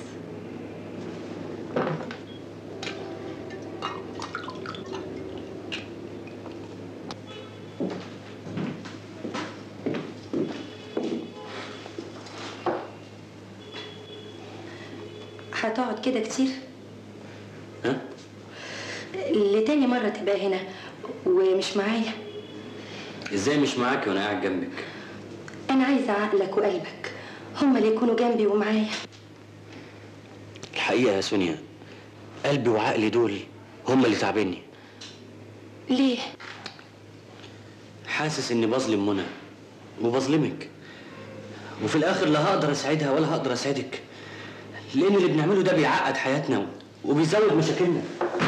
هتقعد كده كتير ها؟ لتاني مرة تبقى هنا ومش معايا ازاي مش معاكي وانا قاعد جنبك أنا عايزة عقلك وقلبك هما اللي يكونوا جنبي ومعايا الحقيقه يا سونيا قلبي وعقلي دول هم اللي تعبني ليه؟ حاسس اني بظلم منى وبظلمك وفي الاخر لا هقدر اساعدها ولا هقدر اساعدك لان اللي بنعمله ده بيعقد حياتنا وبيزود مشاكلنا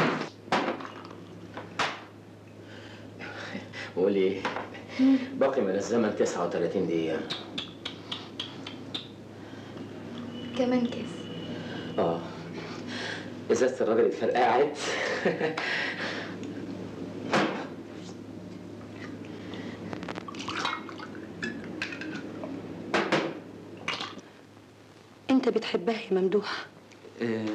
بقول ايه باقي من الزمن 39 دقيقة كمان كاس اه ازازة الراجل اتفرقعت أنت بتحبها يا ممدوح آه،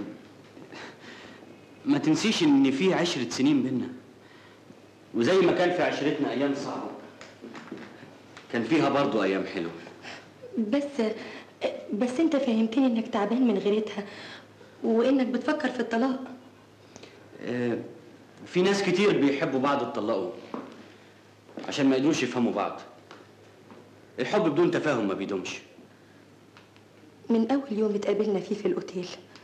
ما تنسيش ان في عشرة سنين بينا وزي ما كان في عشرتنا ايام صعبة كان فيها برضو ايام حلوة بس بس أنت فهمتني إنك تعبان من غيرتها وإنك بتفكر في الطلاق آه، في ناس كتير بيحبوا بعض اتطلقوا عشان ما يقدروش يفهموا بعض الحب بدون تفاهم ما بيدومش من أول يوم اتقابلنا فيه في الأوتيل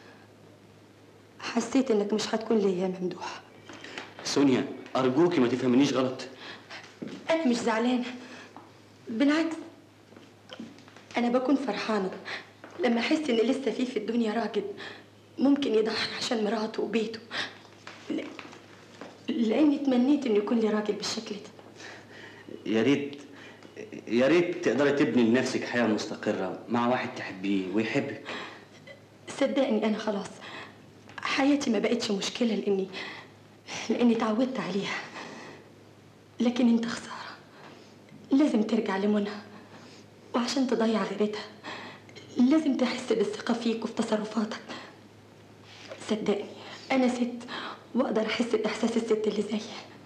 حسيت إنك مش هتكون ليا يا ممدوح سونيا ارجوكي ما تفهمنيش غلط أنا مش زعلانة بالعكس أنا بكون فرحانة لما أحس إن لسه في في الدنيا راجل ممكن يضحي عشان مراته وبيته ل- لأني تمنيت إنه يكون لي راجل بالشكل ده يا ريت يا ريت تقدري تبني لنفسك حياة مستقرة مع واحد تحبيه ويحبك صدقني أنا خلاص حياتي ما بقتش مشكلة لأني لأني تعودت عليها لكن أنت خسارة لازم ترجع لمنى وعشان تضيع غيرتها لازم تحس بالثقة فيك وفي تصرفاتك صدقني أنا ست وأقدر أحس بإحساس الست اللي زيي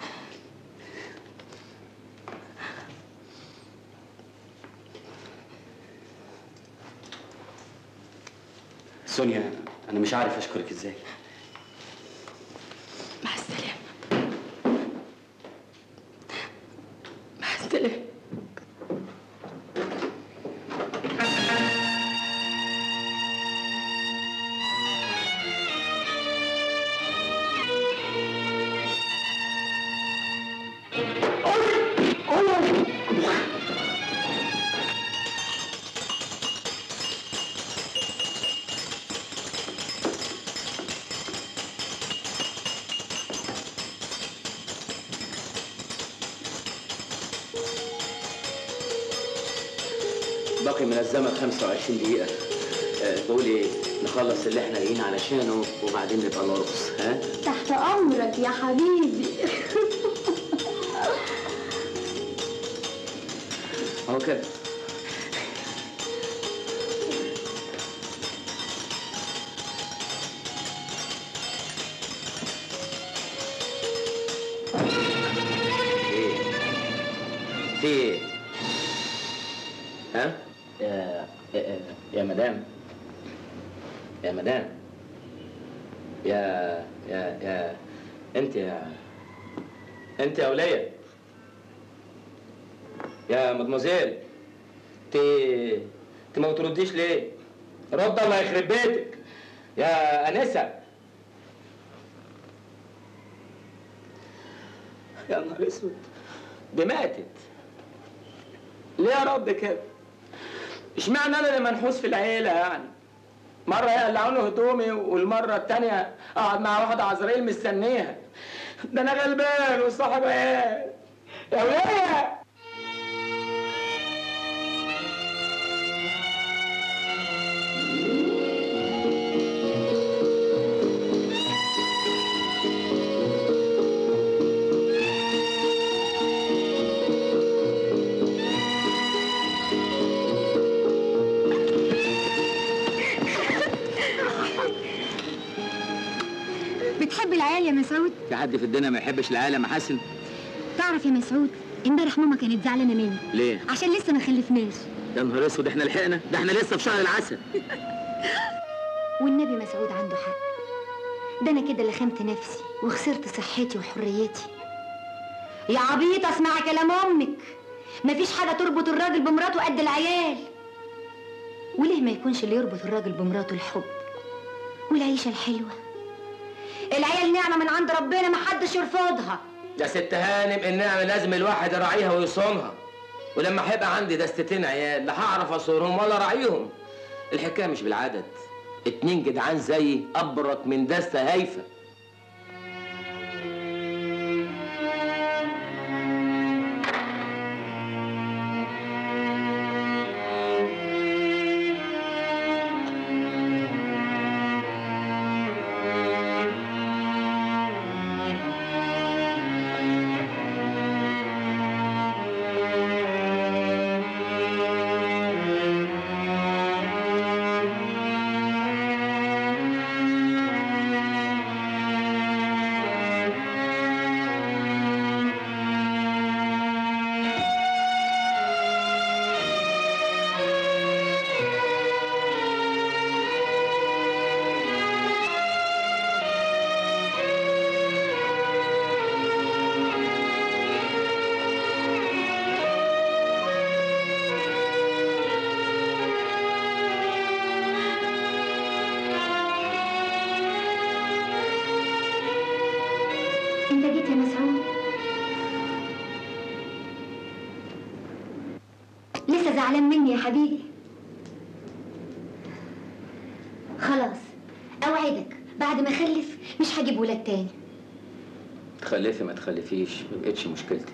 سونيا انا مش عارف اشكرك ازاي مع السلامة مع السلامة باقي من الزمن 25 دقيقة آه، بقول ايه نخلص اللي احنا جايين علشانه وبعدين نبقى نرقص ها تحت امرك يا حبيبي اهو كده ايه في ايه ها يا يا- يا مدام يا مدام يا يا يا انت يا انت يا ولية يا مدموزيل انت انت ما بترديش ليه رد الله يخرب بيتك يا انسه يا نهار اسود دي ماتت ليه يا رب كده اشمعنى انا اللي منحوس في العيله يعني مره يقلعوني هدومي والمره التانيه اقعد مع واحده عزرائيل مستنيها ده انا غلبان وصاحب عيال يا وليه يا مسعود في حد في الدنيا ما يحبش العالم محاسن تعرف يا مسعود امبارح ماما كانت زعلانه مني ليه عشان لسه ما خلفناش يا نهار اسود احنا لحقنا ده احنا لسه في شهر العسل والنبي مسعود عنده حق ده انا كده لخمت نفسي وخسرت صحتي وحريتي يا عبيط اسمع كلام امك مفيش حاجه تربط الراجل بمراته قد العيال وليه ما يكونش اللي يربط الراجل بمراته الحب والعيشه الحلوه العيال نعمه من عند ربنا محدش يرفضها يا ست هانم النعمة لازم الواحد يراعيها ويصونها ولما هيبقى عندي دستتين عيال لا هعرف اصورهم ولا اراعيهم الحكايه مش بالعدد اتنين جدعان زيي ابرك من دستة هايفه انت جيت يا مسعود لسه زعلان مني يا حبيبي خلاص اوعدك بعد ما اخلف مش هجيب ولاد تاني تخلفي ما تخلفيش ما بقتش مشكلتي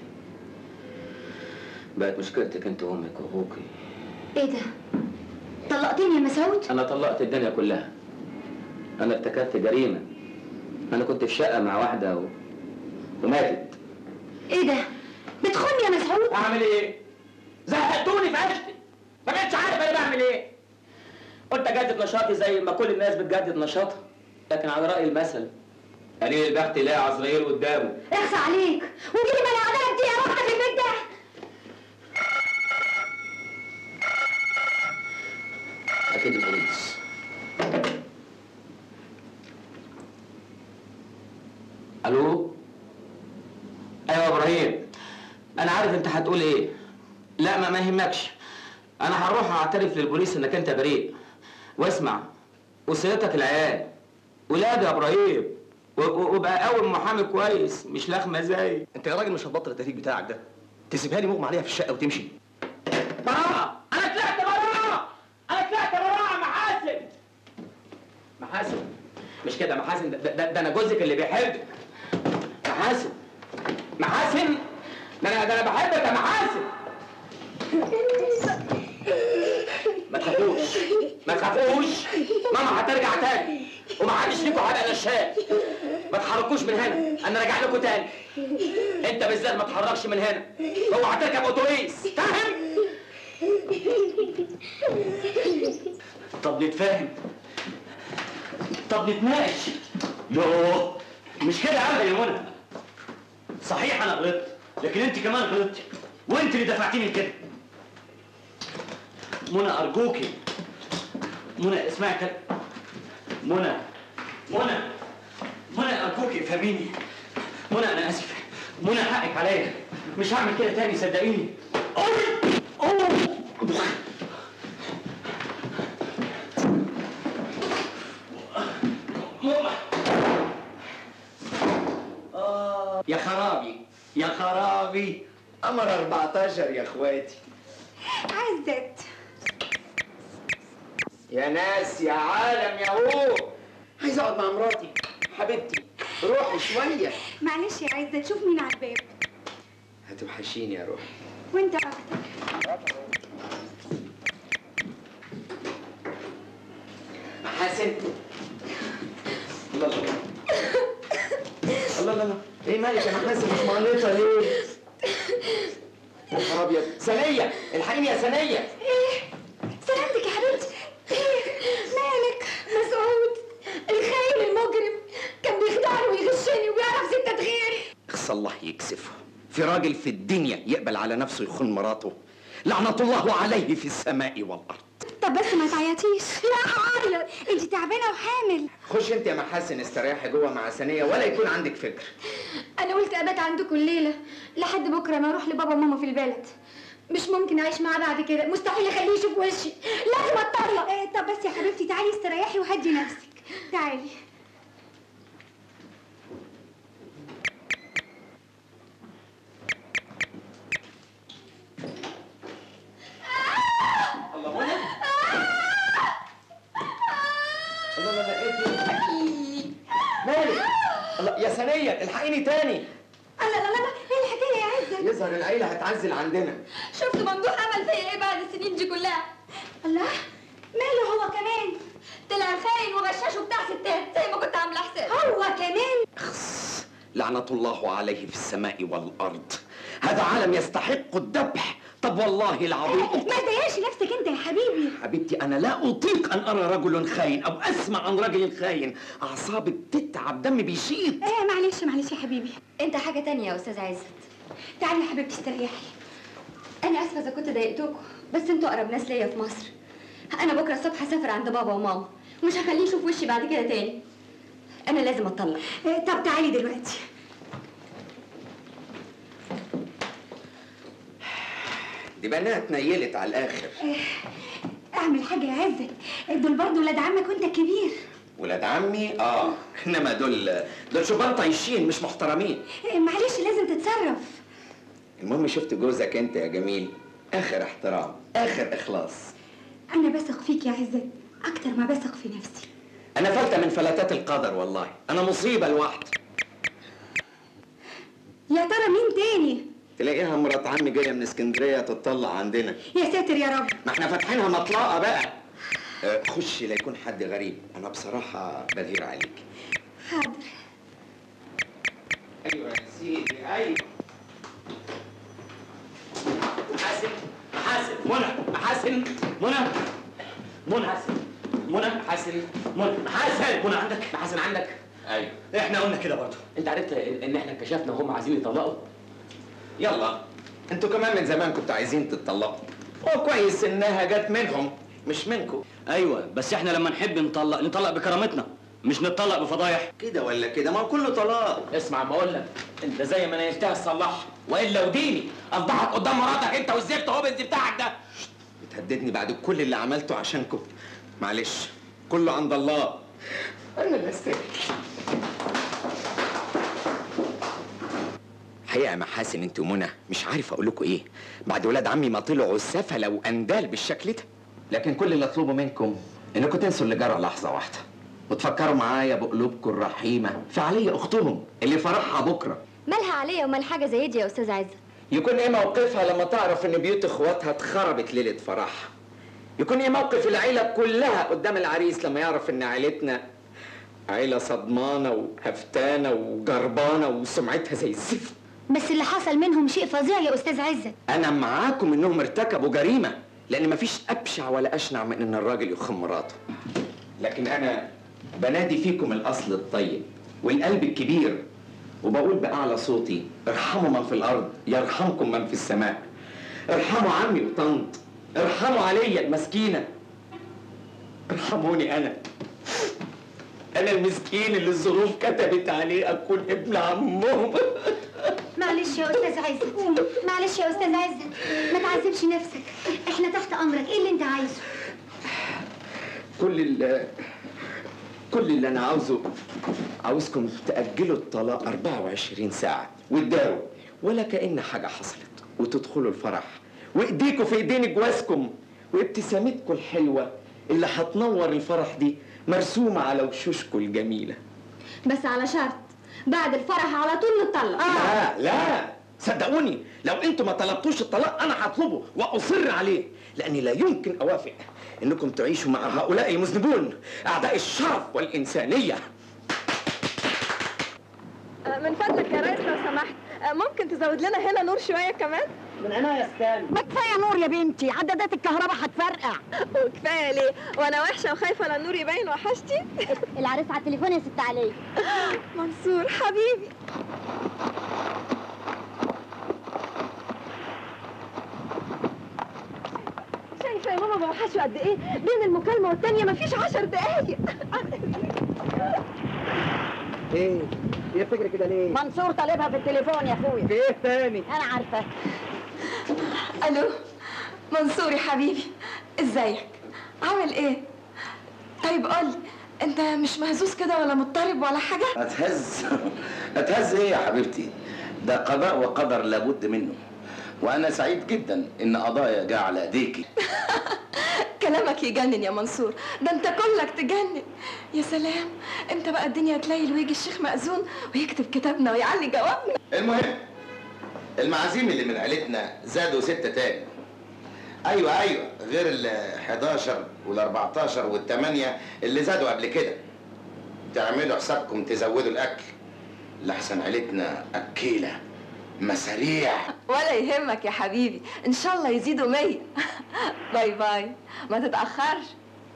بقت مشكلتك انت وامك وابوكي ايه ده طلقتني يا مسعود انا طلقت الدنيا كلها انا ارتكبت جريمه انا كنت في شقه مع واحده و... وماتت ايه ده بتخوني يا مسعود اعمل ايه زهقتوني في عيشتي ما بقتش عارف انا بعمل ايه قلت اجدد نشاطي زي ما كل الناس بتجدد نشاطها لكن على راي المثل قليل البخت لا عزرائيل قدامه اخفى عليك وجيلي ما انا عماله دي واحده في البيت ده اكيد البوليس الو ايوه يا ابراهيم انا عارف انت هتقول ايه لا ما ما يهمكش انا هروح اعترف للبوليس انك انت بريء واسمع وصيتك العيال ولاد يا ابراهيم و- و- وابقى قوي محامي كويس مش لخمه زي انت يا راجل مش هتبطل التهريج بتاعك ده تسيبها لي مغمى عليها في الشقه وتمشي براءة انا طلعت براءة انا طلعت براءة يا محاسن محاسن مش كده محاسن ده, ده, ده انا جوزك اللي بيحبك محاسن محاسن ده انا ده انا بحبك يا محاسن ما تخافوش ما تخافوش ماما هترجع تاني ومحدش فيكم هيبقى نشال ما تحركوش من هنا انا راجع لكم تاني انت بالذات ما تحركش من هنا هو هتركب اتوبيس فاهم طب نتفاهم طب نتناقش يوه مش كده ابدا يا منى صحيح انا غلطت لكن انت كمان غلطتي وانت اللي دفعتيني لكده منى ارجوكي منى اسمعي كلام منى منى منى ارجوكي افهميني منى انا اسف منى حقك عليا مش هعمل كده تاني صدقيني أوي! أوه! يا خرابي يا خرابي قمر 14 يا اخواتي عزت يا ناس يا عالم يا هو عايز اقعد مع مراتي حبيبتي روحي شويه معلش يا عزت شوف مين على الباب هتوحشيني يا روحي وانت اكتر محاسن الله الله الله الله الله ايه مالك يا محاسن مش مغلطه ليه؟ يا نهار ابيض ثانيه الحقيني يا ثانيه ايه سلامتك يا حبيبتي ايه مالك مسعود الخاين المجرم كان بيخدعني ويغشني بس الله يكسفه في راجل في الدنيا يقبل على نفسه يخون مراته لعنة الله عليه في السماء والأرض طب بس ما تعيطيش لا هعيط انت تعبانه وحامل خش انت يا محاسن استريحي جوه مع ثانية ولا يكون عندك فكر انا قلت ابات عندكم الليله لحد بكره انا اروح لبابا وماما في البلد مش ممكن اعيش معاه بعد كده مستحيل اخليه يشوف وشي لازم اتطلق إيه طب بس يا حبيبتي تعالي استريحي وهدي نفسك تعالي الله منى الله لا لا ايه مالك الله يا ثانية الحقيني تاني لا لا لا ايه الحكايه يا عزه يظهر العيلة هتعزل عندنا شفت ممدوح عمل فيا ايه بعد السنين دي كلها الله ماله هو كمان طلع خاين وغشاش وبتاع ستات زي ما كنت عامله حساب هو كمان لعنة الله عليه في السماء والأرض هذا عالم يستحق الذبح طب والله العظيم ما تضايقش نفسك انت يا حبيبي حبيبتي أنا لا أطيق أن أرى رجل خاين أو أسمع عن رجل خاين أعصابي بتتعب دمي بيشيط ايه معلش معلش يا حبيبي انت حاجه تانية يا استاذ عزت تعالي يا حبيبتي استريحي انا اسفه اذا كنت ضايقتكم بس انتوا اقرب ناس ليا في مصر انا بكره الصبح هسافر عند بابا وماما ومش هخليه يشوف وشي بعد كده تاني انا لازم اتطلق إيه طب تعالي دلوقتي دي بنات اتنيلت على الآخر إيه اعمل حاجه يا عزت دول برضه ولاد عمك وانت كبير ولاد عمي اه انما دول دول شبان طايشين مش محترمين إيه معلش لازم تتصرف المهم شفت جوزك انت يا جميل اخر احترام اخر اخلاص انا بثق فيك يا عزت اكتر ما بثق في نفسي انا فلتة من فلتات القدر والله انا مصيبة لوحدي يا ترى مين تاني تلاقيها مرات عمي جاية من اسكندرية تطلع عندنا يا ساتر يا رب ما احنا فاتحينها مطلقة بقى آه، خش لا يكون حد غريب انا بصراحة بغير عليك حاضر ايوه يا سيدي ايوه محاسن محاسن منى محاسن منى منى حسن منى محاسن منى محاسن منى عندك محاسن عندك ايوه احنا قلنا كده برضه انت عرفت ان إن احنا كشفنا وهم عايزين يطلقوا يلا انتوا كمان من زمان كنتوا عايزين تتطلقوا هو كويس انها جت منهم مش منكم ايوه بس احنا لما نحب نطلق نطلق بكرامتنا مش نتطلق بفضايح كده ولا كده ما هو كله طلاق اسمع ما اقول لك انت زي ما نيلتها تصلحها والا وديني افضحك قدام مراتك انت والزفت هوبنز بتاعك ده بتهددني بعد كل اللي عملته عشانكم معلش كله عند الله انا اللي استاهل حقيقة يا محاسن انت ومنى مش عارف اقول لكم ايه بعد ولاد عمي ما طلعوا سفلة واندال بالشكل ده لكن كل اللي اطلبه منكم انكم تنسوا اللي جرى لحظة واحدة وتفكروا معايا بقلوبكم الرحيمة في عليا اختهم اللي فرحها بكرة مالها عليا ومال حاجه زي دي يا استاذ عزت يكون ايه موقفها لما تعرف ان بيوت اخواتها اتخربت ليله فرحها يكون ايه موقف العيله كلها قدام العريس لما يعرف ان عيلتنا عيله صدمانه وهفتانه وجربانه وسمعتها زي الزفت بس اللي حصل منهم شيء فظيع يا استاذ عزت انا معاكم انهم ارتكبوا جريمه لان مفيش ابشع ولا اشنع من ان الراجل يخم مراته لكن انا بنادي فيكم الاصل الطيب والقلب الكبير وبقول باعلى صوتي ارحموا من في الارض يرحمكم من في السماء ارحموا عمي وطنط ارحموا عليا المسكينه ارحموني انا انا المسكين اللي الظروف كتبت عليه اكون ابن عمهم معلش يا استاذ عزت معلش يا استاذ عزت ما تعذبش نفسك احنا تحت امرك ايه اللي انت عايزه كل اللي كل اللي انا عاوزه عاوزكم تأجلوا الطلاق 24 ساعة وتداروا ولا كأن حاجة حصلت وتدخلوا الفرح وايديكوا في ايدين جوازكم وابتسامتكم الحلوة اللي هتنور الفرح دي مرسومة على وشوشكم الجميلة بس على شرط بعد الفرح على طول نتطلق لا لا صدقوني لو انتوا ما طلبتوش الطلاق انا هطلبه واصر عليه لاني لا يمكن اوافق انكم تعيشوا مع هؤلاء المذنبون اعداء الشرف والانسانيه من فضلك يا ريس لو سمحت ممكن تزود لنا هنا نور شويه كمان من عناية استاني ما كفايه نور يا بنتي عدادات الكهرباء هتفرقع وكفايه ليه وانا وحشه وخايفه لا النور يبين وحشتي العريس على التليفون يا ست علي منصور حبيبي حشو قد ايه بين المكالمه والتانيه مفيش عشر دقايق ايه هي فكرة كده ليه منصور طالبها في التليفون يا اخويا في ايه تاني انا عارفه الو منصور يا حبيبي ازيك عامل ايه طيب قولي انت مش مهزوز كده ولا مضطرب ولا حاجه اتهز اتهز ايه يا حبيبتي ده قضاء وقدر لابد منه وانا سعيد جدا ان قضايا جاء على ايديكي كلامك يجنن يا منصور ده انت كلك تجنن يا سلام امتى بقى الدنيا تليل ويجي الشيخ مأذون ويكتب كتابنا ويعلي جوابنا المهم المعازيم اللي من عيلتنا زادوا ستة تاني ايوه ايوه غير ال 11 وال 14 وال 8 اللي زادوا قبل كده تعملوا حسابكم تزودوا الاكل لحسن عيلتنا اكيله مساريع ولا يهمك يا حبيبي ان شاء الله يزيدوا مية باي باي ما تتأخرش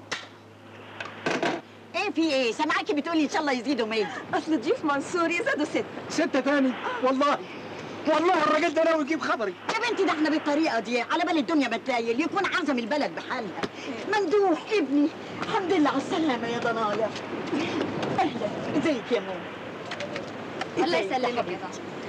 ايه في ايه سامعاكي بتقولي ان شاء الله يزيدوا 100 اصل ضيوف منصور يزادوا ستة ستة تاني والله والله الراجل ده ناوي يجيب خبري يا بنتي ده احنا بالطريقه دي على بال الدنيا ما تلايل يكون عزم البلد بحالها ممدوح ابني الحمد لله على السلامه يا ضنايا اهلا ازيك يا ماما الله إزيك يا يسلمك يا حبيبتي؟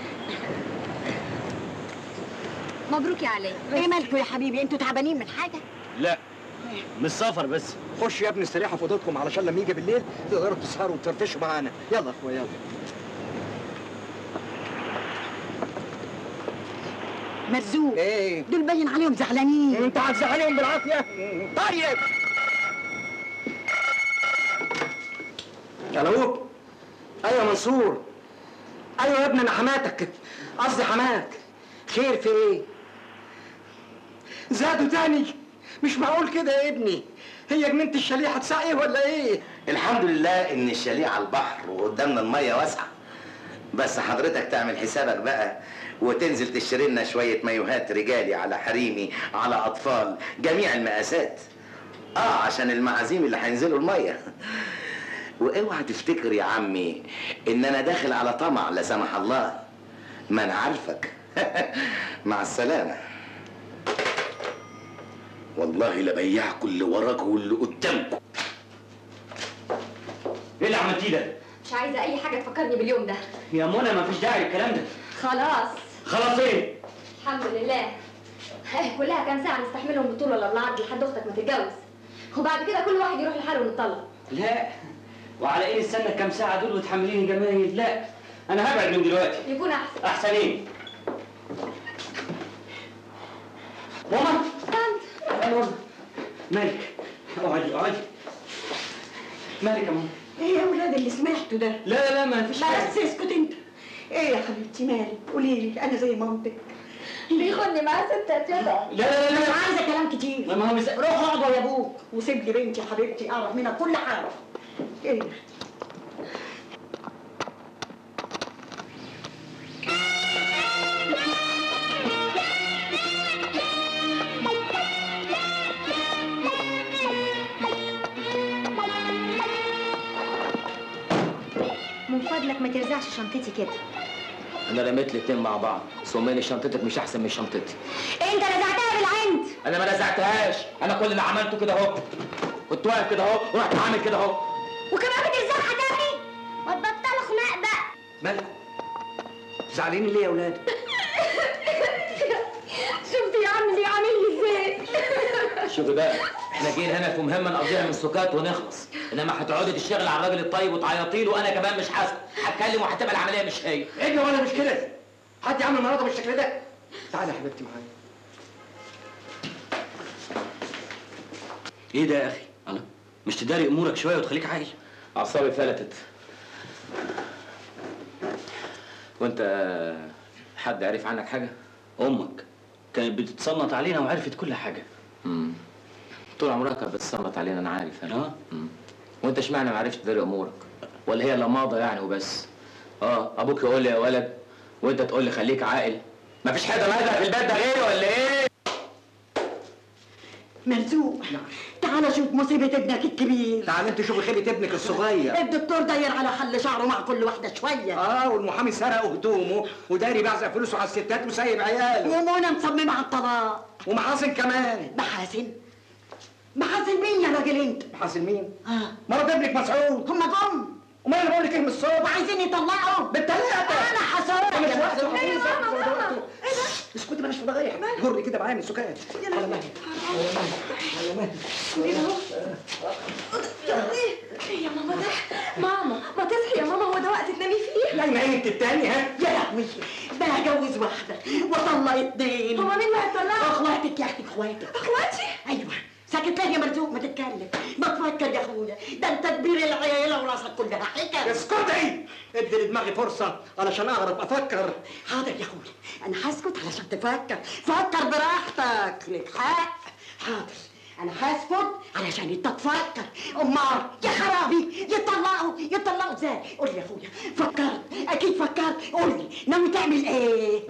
طنط مبروك يا علي ايه مالكوا يا حبيبي انتوا تعبانين من حاجه لا مش سفر بس خش يا ابني استريحوا في اوضتكم علشان لما يجي بالليل تقدروا تسهروا وتفرفشوا معانا يلا يا اخويا يلا مرزوق ايه دول باين عليهم زعلانين انت هتزعلهم بالعافيه طيب الو ايوه منصور ايوه يا ابني انا حماتك قصدي حماك خير في ايه زادوا تاني مش معقول كده يا ابني هي جنينة الشاليه هتسقي ولا ايه الحمد لله ان الشاليه على البحر وقدامنا الميه واسعه بس حضرتك تعمل حسابك بقى وتنزل تشتري لنا شويه مايوهات رجالي على حريمي على اطفال جميع المقاسات اه عشان المعازيم اللي هينزلوا الميه واوعى تفتكر يا عمي ان انا داخل على طمع لا سمح الله ما انا عارفك مع السلامه والله لبيعكم اللي وراكم واللي قدامكم ايه اللي عملتيه ده؟ مش عايزه اي حاجه تفكرني باليوم ده يا منى مفيش داعي للكلام ده خلاص خلاص ايه؟ الحمد لله هي كلها كام ساعه نستحملهم بالطول ولا بالعرض لحد اختك ما تتجوز وبعد كده كل واحد يروح لحاله ونطلق لا وعلى ايه نستنى الكام ساعه دول وتحمليني جمايل لا انا هبعد من دلوقتي يكون احسن احسن ايه؟ ماما طنط يا ماما مالك اقعدي اقعدي مالك يا ماما ايه يا ولاد اللي سمعته ده لا لا لا ما فيش حاجه بس اسكت انت ايه يا حبيبتي مالك قولي لي انا زي مامتك بيخدني معاه ستة كده لا لا لا مش عايزه كلام كتير ما هو مز... روح اقعد يا ابوك وسيب لي بنتي حبيبتي اعرف منها كل حاجه ايه من فضلك ما ترزعش شنطتي كده انا رميت الاتنين مع بعض صومالي شنطتك مش احسن من شنطتي انت رزعتها بالعند انا ما رزعتهاش انا كل اللي عملته كده اهو كنت واقف كده اهو ورحت عامل كده اهو وكمان بترزعها تاني ما تبطلوا خناق بقى مالكم زعلانين ليه يا اولاد شفت يا عم ليه عامل لي ازاي شوفي بقى احنا جايين هنا في مهمه نقضيها من سكات ونخلص انما هتقعدي تشتغل على الراجل الطيب وتعيطي له وانا كمان مش حاسس هتكلم وهتبقى العمليه مش هي ايه ده ولا مش كده حد يعمل مرضى بالشكل ده تعالى يا حبيبتي معايا ايه ده يا اخي؟ الله مش تداري امورك شويه وتخليك عاقل اعصابي فلتت وانت حد عرف عنك حاجه امك كانت بتتصنت علينا وعرفت كل حاجه امم طول عمرها كانت بتصنت علينا انا عارف انا اه مم. وانت اشمعنى ما عرفتش تداري امورك ولا هي لماضه يعني وبس اه ابوك يقول لي يا ولد وانت تقول لي خليك عاقل مفيش حاجه مالها في البيت ده غيري ولا ايه مرزوق تعال شوف مصيبة ابنك الكبير تعال انت شوفي خيبة ابنك الصغير الدكتور داير على حل شعره مع كل واحدة شوية اه والمحامي سرق هدومه وداري بيعزق فلوسه على الستات وسايب عياله ومنى مصممة على الطلاق ومحاسن كمان محاسن محاسن مين يا راجل انت؟ محاسن مين؟ اه مرات ابنك مسعود هم جم وما انا بقول لك ايه من الصوت وعايزين يطلعوا بالتلاته انا هصورك مش يا وقته مسعود. ايه يا ماما ماما اسكتي بلاش فضايح جري كده معايا من السكات على مهلك على مهلك ايه يا ماما ده ماما ما تصحي يا ماما هو ده وقت تنامي فيه نايمه انت التاني ها يا لهوي ده انا هجوز واحده واطلق اتنين هما مين اللي هيطلعوا؟ اخواتك يا اختي اخواتك اخواتي؟ ايوه ساكت ليه يا مرزوق ما تتكلم ما تفكر يا اخويا ده انت كبير العيله وراسك كلها حكم اسكتي ادي لدماغي فرصه علشان اعرف افكر حاضر يا اخويا انا هسكت علشان تفكر فكر براحتك لك حق حاضر انا هسكت علشان انت تفكر امال يا خرابي يطلعوا يطلعوا ازاي قول لي يا اخويا فكرت اكيد فكرت قول لي ناوي تعمل ايه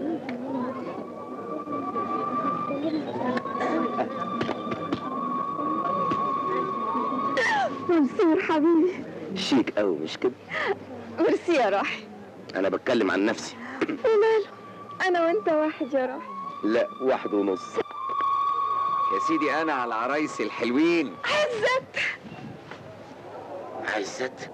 منصور حبيبي شيك قوي مش كده ميرسي يا روحي انا بتكلم عن نفسي وماله انا وانت واحد يا روحي لا واحد ونص يا سيدي انا على عرايسي الحلوين عزت عزت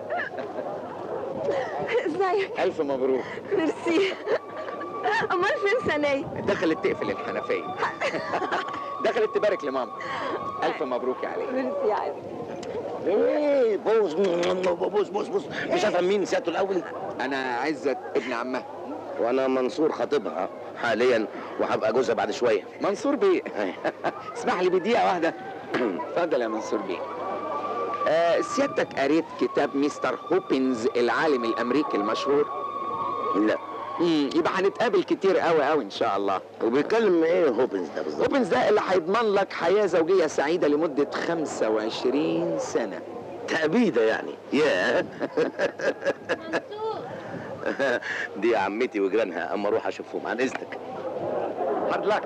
ازيك الف مبروك ميرسي امال فين سناي دخلت تقفل الحنفيه دخلت تبارك لماما الف مبروك يا علي ميرسي يا عزت ايه بوز بوز بوز بوز مش هفهم مين سيادته الاول انا عزت ابن عمها وانا منصور خطيبها حاليا وهبقى جوزها بعد شويه منصور بيه اسمح لي بدقيقه واحده اتفضل يا منصور بيه آه سيادتك قريت كتاب مستر هوبنز العالم الامريكي المشهور لا امم يبقى هنتقابل كتير قوي قوي ان شاء الله وبيتكلم ايه هوبنز ده بالظبط هوبنز ده اللي هيضمن لك حياه زوجيه سعيده لمده 25 سنه تأبيدة يعني يا دي عمتي وجيرانها اما اروح اشوفهم عن اذنك هارد لك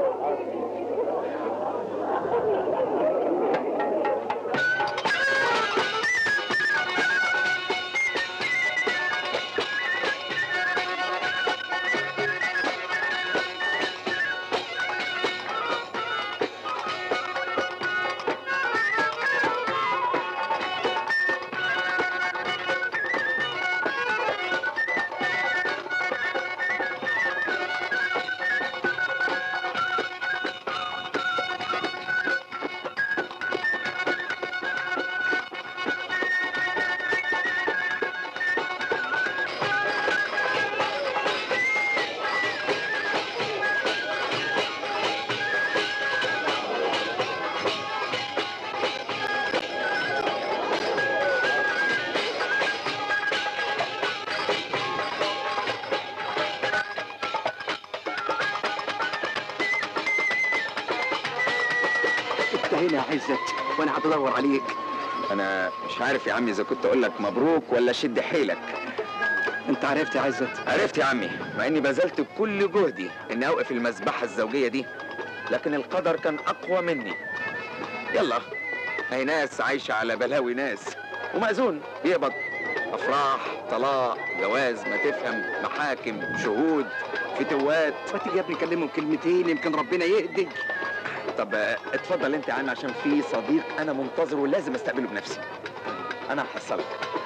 انت هنا يا عزت وانا هتدور عليك انا مش عارف يا عمي اذا كنت اقول لك مبروك ولا شد حيلك انت عرفت يا عزت عرفت يا عمي مع اني بذلت كل جهدي اني اوقف المذبحه الزوجيه دي لكن القدر كان اقوى مني يلا هي ناس عايشه على بلاوي ناس ومأذون بيقبض افراح طلاق جواز ما تفهم محاكم شهود فتوات ما تيجي يا ابني كلمهم كلمتين يمكن ربنا يهدي طب آه، اتفضل انت يا عم عشان في صديق انا منتظره ولازم استقبله بنفسي انا هحصلك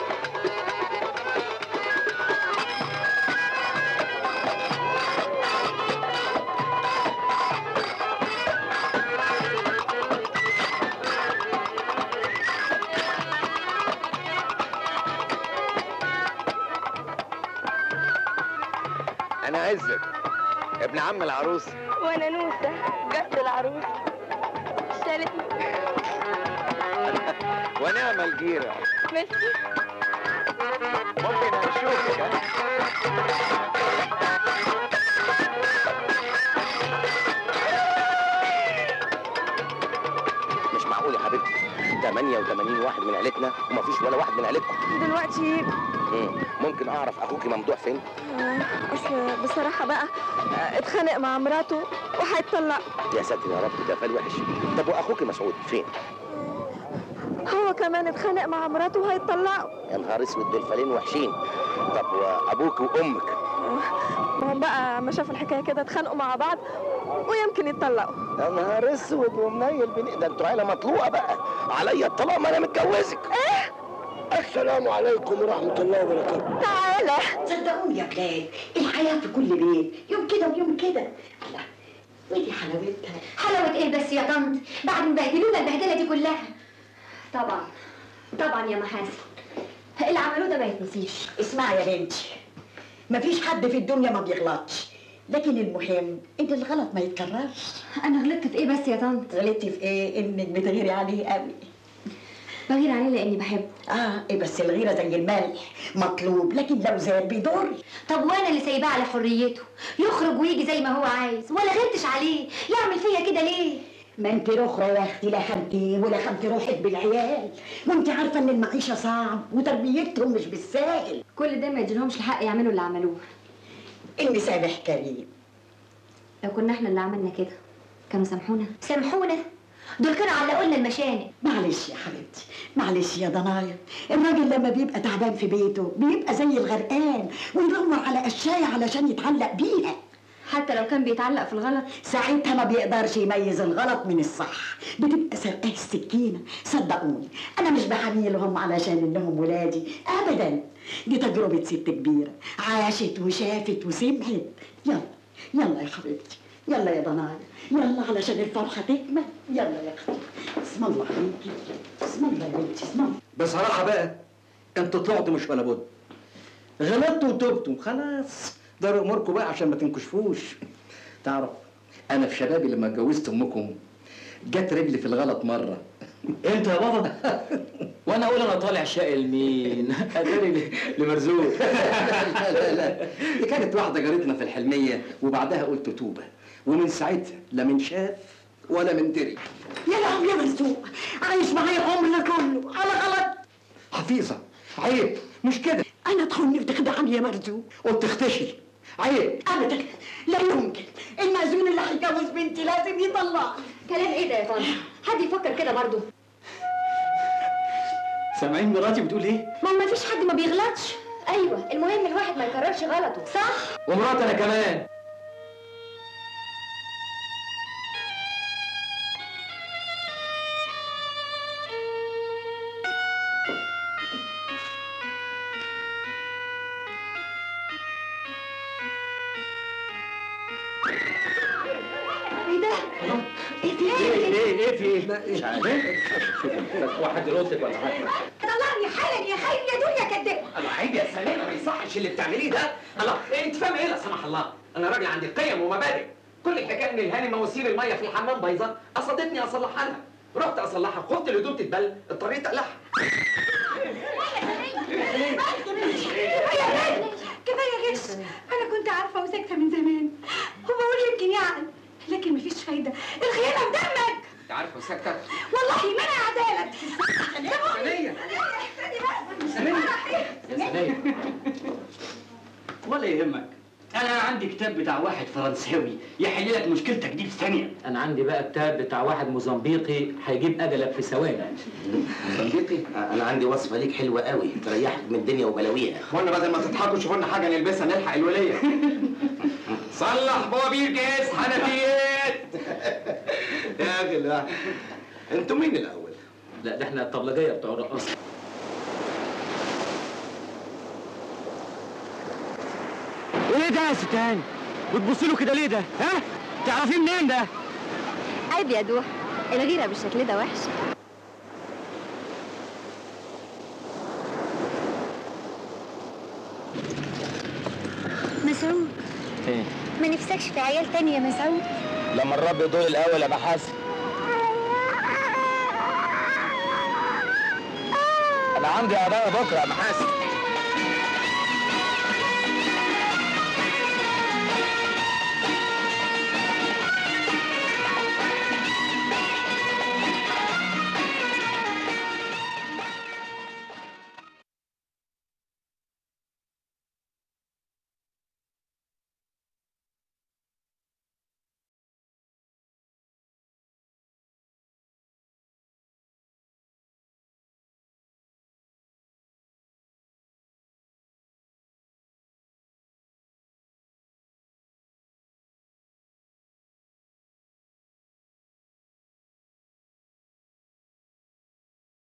انا عزت ابن عم العروس وانا نوسه جت العروس شالتني ونعم الجيره ميرسي ممكن اشوفك ها؟ مش معقول يا حبيبتي 88 واحد من عيلتنا ومفيش ولا واحد من عيلتكم دلوقتي مم. ممكن اعرف اخوكي ممدوح فين آه، اصل بصراحه بقى آه، اتخانق مع مراته وهيطلق يا ساتر يا رب ده فال وحش طب واخوكي مسعود فين هو كمان اتخانق مع مراته وهيطلقوا يا نهار اسود دول فالين وحشين طب وابوك وامك ما هم بقى ما شافوا الحكايه كده اتخانقوا مع بعض ويمكن يتطلقوا يا نهار اسود ومنيل بني ده انتوا عيله مطلوقه بقى عليا الطلاق ما انا متجوزك ايه السلام عليكم ورحمه الله وبركاته تعالى صدقوني يا بلاد الحياة في كل بيت يوم كده ويوم كده الله ودي حلاوتها حلاوة ايه بس يا طنط بعد ما بهدلونا البهدلة دي كلها طبعا طبعا يا محاسن اللي عملوه ده ما يتنسيش اسمعي يا بنتي مفيش حد في الدنيا ما بيغلطش لكن المهم ان الغلط ما يتكررش انا غلطت في ايه بس يا طنط غلطتي في ايه انك بتغيري عليه قوي بغير عليه لاني بحبه اه ايه بس الغيره زي الملح مطلوب لكن لو زاد بيضر طب وانا اللي سايباه على حريته يخرج ويجي زي ما هو عايز ولا غلتش عليه يعمل فيا كده ليه ما انت رخرة يا اختي لا خمتي ولا خمتي روحك بالعيال وانت عارفه ان المعيشه صعب وتربيتهم مش بالساهل كل ده ما يجيلهمش الحق يعملوا اللي عملوه المسامح كريم لو كنا احنا اللي عملنا كده كانوا سامحونا سامحونا دول كانوا علقوا لنا المشانق معلش يا حبيبتي معلش يا ضنايا الراجل لما بيبقى تعبان في بيته بيبقى زي الغرقان ويدور على قشاية علشان يتعلق بيها حتى لو كان بيتعلق في الغلط ساعتها ما بيقدرش يميز الغلط من الصح بتبقى سرقاه السكينة صدقوني أنا مش بحميلهم علشان إنهم ولادي أبدا دي تجربة ست كبيرة عاشت وشافت وسمعت يلا يلا يا حبيبتي يلا يا ضنايا يلا علشان الفرحة تكمل يلا يا أختي اسم الله عليكي اسم الله يا بنتي اسم الله بصراحه بقى انتوا طلعتوا مش ولا بد غلطتوا وتوبتوا خلاص داروا اموركم بقى عشان ما تنكشفوش تعرف انا في شبابي لما اتجوزت امكم جت رجلي في الغلط مره انت يا بابا وانا اقول انا طالع شقي لمين اتاري لمرزوق لا لا لا دي كانت واحده جارتنا في الحلميه وبعدها قلت توبه ومن ساعتها لا من شاف ولا من دري يا لهوي يا مرزوق عايش معايا عمرنا كله على غلط حفيظه عيب مش كده انا تخوني وتخدعني يا مرزوق وبتختشي عيب ابدا لا يمكن المأذون اللي هيجوز بنتي لازم يطلقني كلام ايه ده يا طنط حد يفكر كده برضه سامعين مراتي بتقول ايه ما هو مفيش حد ما بيغلطش ايوه المهم الواحد ما يكررش غلطه صح ومراتي انا كمان ايه ده ايه في ايه ايه ايه في ايه مش عارف واحد يردك ولا حاجه طلعني حالا يا خايب يا دنيا كداب الله عيب يا سلامه ما يصحش اللي بتعمليه ده الله إيه انت فاهم ايه لا سمح الله انا راجل عندي قيم ومبادئ كل الحكايه ان الهاني مواسير الميه في الحمام بايظه قصدتني اصلحها لها رحت اصلحها خفت الهدوم تتبل اضطريت اقلعها كفايه غش انا كنت عارفه وساكته من زمان وبقول يمكن يعني لكن مفيش فايده الخيانه في دمك انت عارفه ساكته والله ما انا عدالك سنية. يا سلام ولا يهمك انا عندي كتاب بتاع واحد فرنساوي يحل لك مشكلتك دي في ثانيه انا عندي بقى كتاب بتاع واحد موزمبيقي هيجيب اجلك في ثواني صديقي انا عندي وصفه ليك حلوه قوي تريحك من الدنيا وبلاويها وانا بدل ما تضحكوا شوفوا لنا حاجه نلبسها نلحق الوليه صلح بوابير جهاز حنفيات يا اخي لا انتوا مين الاول؟ لا ده احنا الطبلجيه بتوع الرقاصه ايه ده يا ستان بتبصي له كده ليه ده ها تعرفيه منين ده عيب يا دوح الغيرة بالشكل ده وحش مسعود ايه ما نفسكش في عيال تاني يا مسعود لما الرب دول الاول ابقى حاسب انا عندي قضايا بكره يا محاسن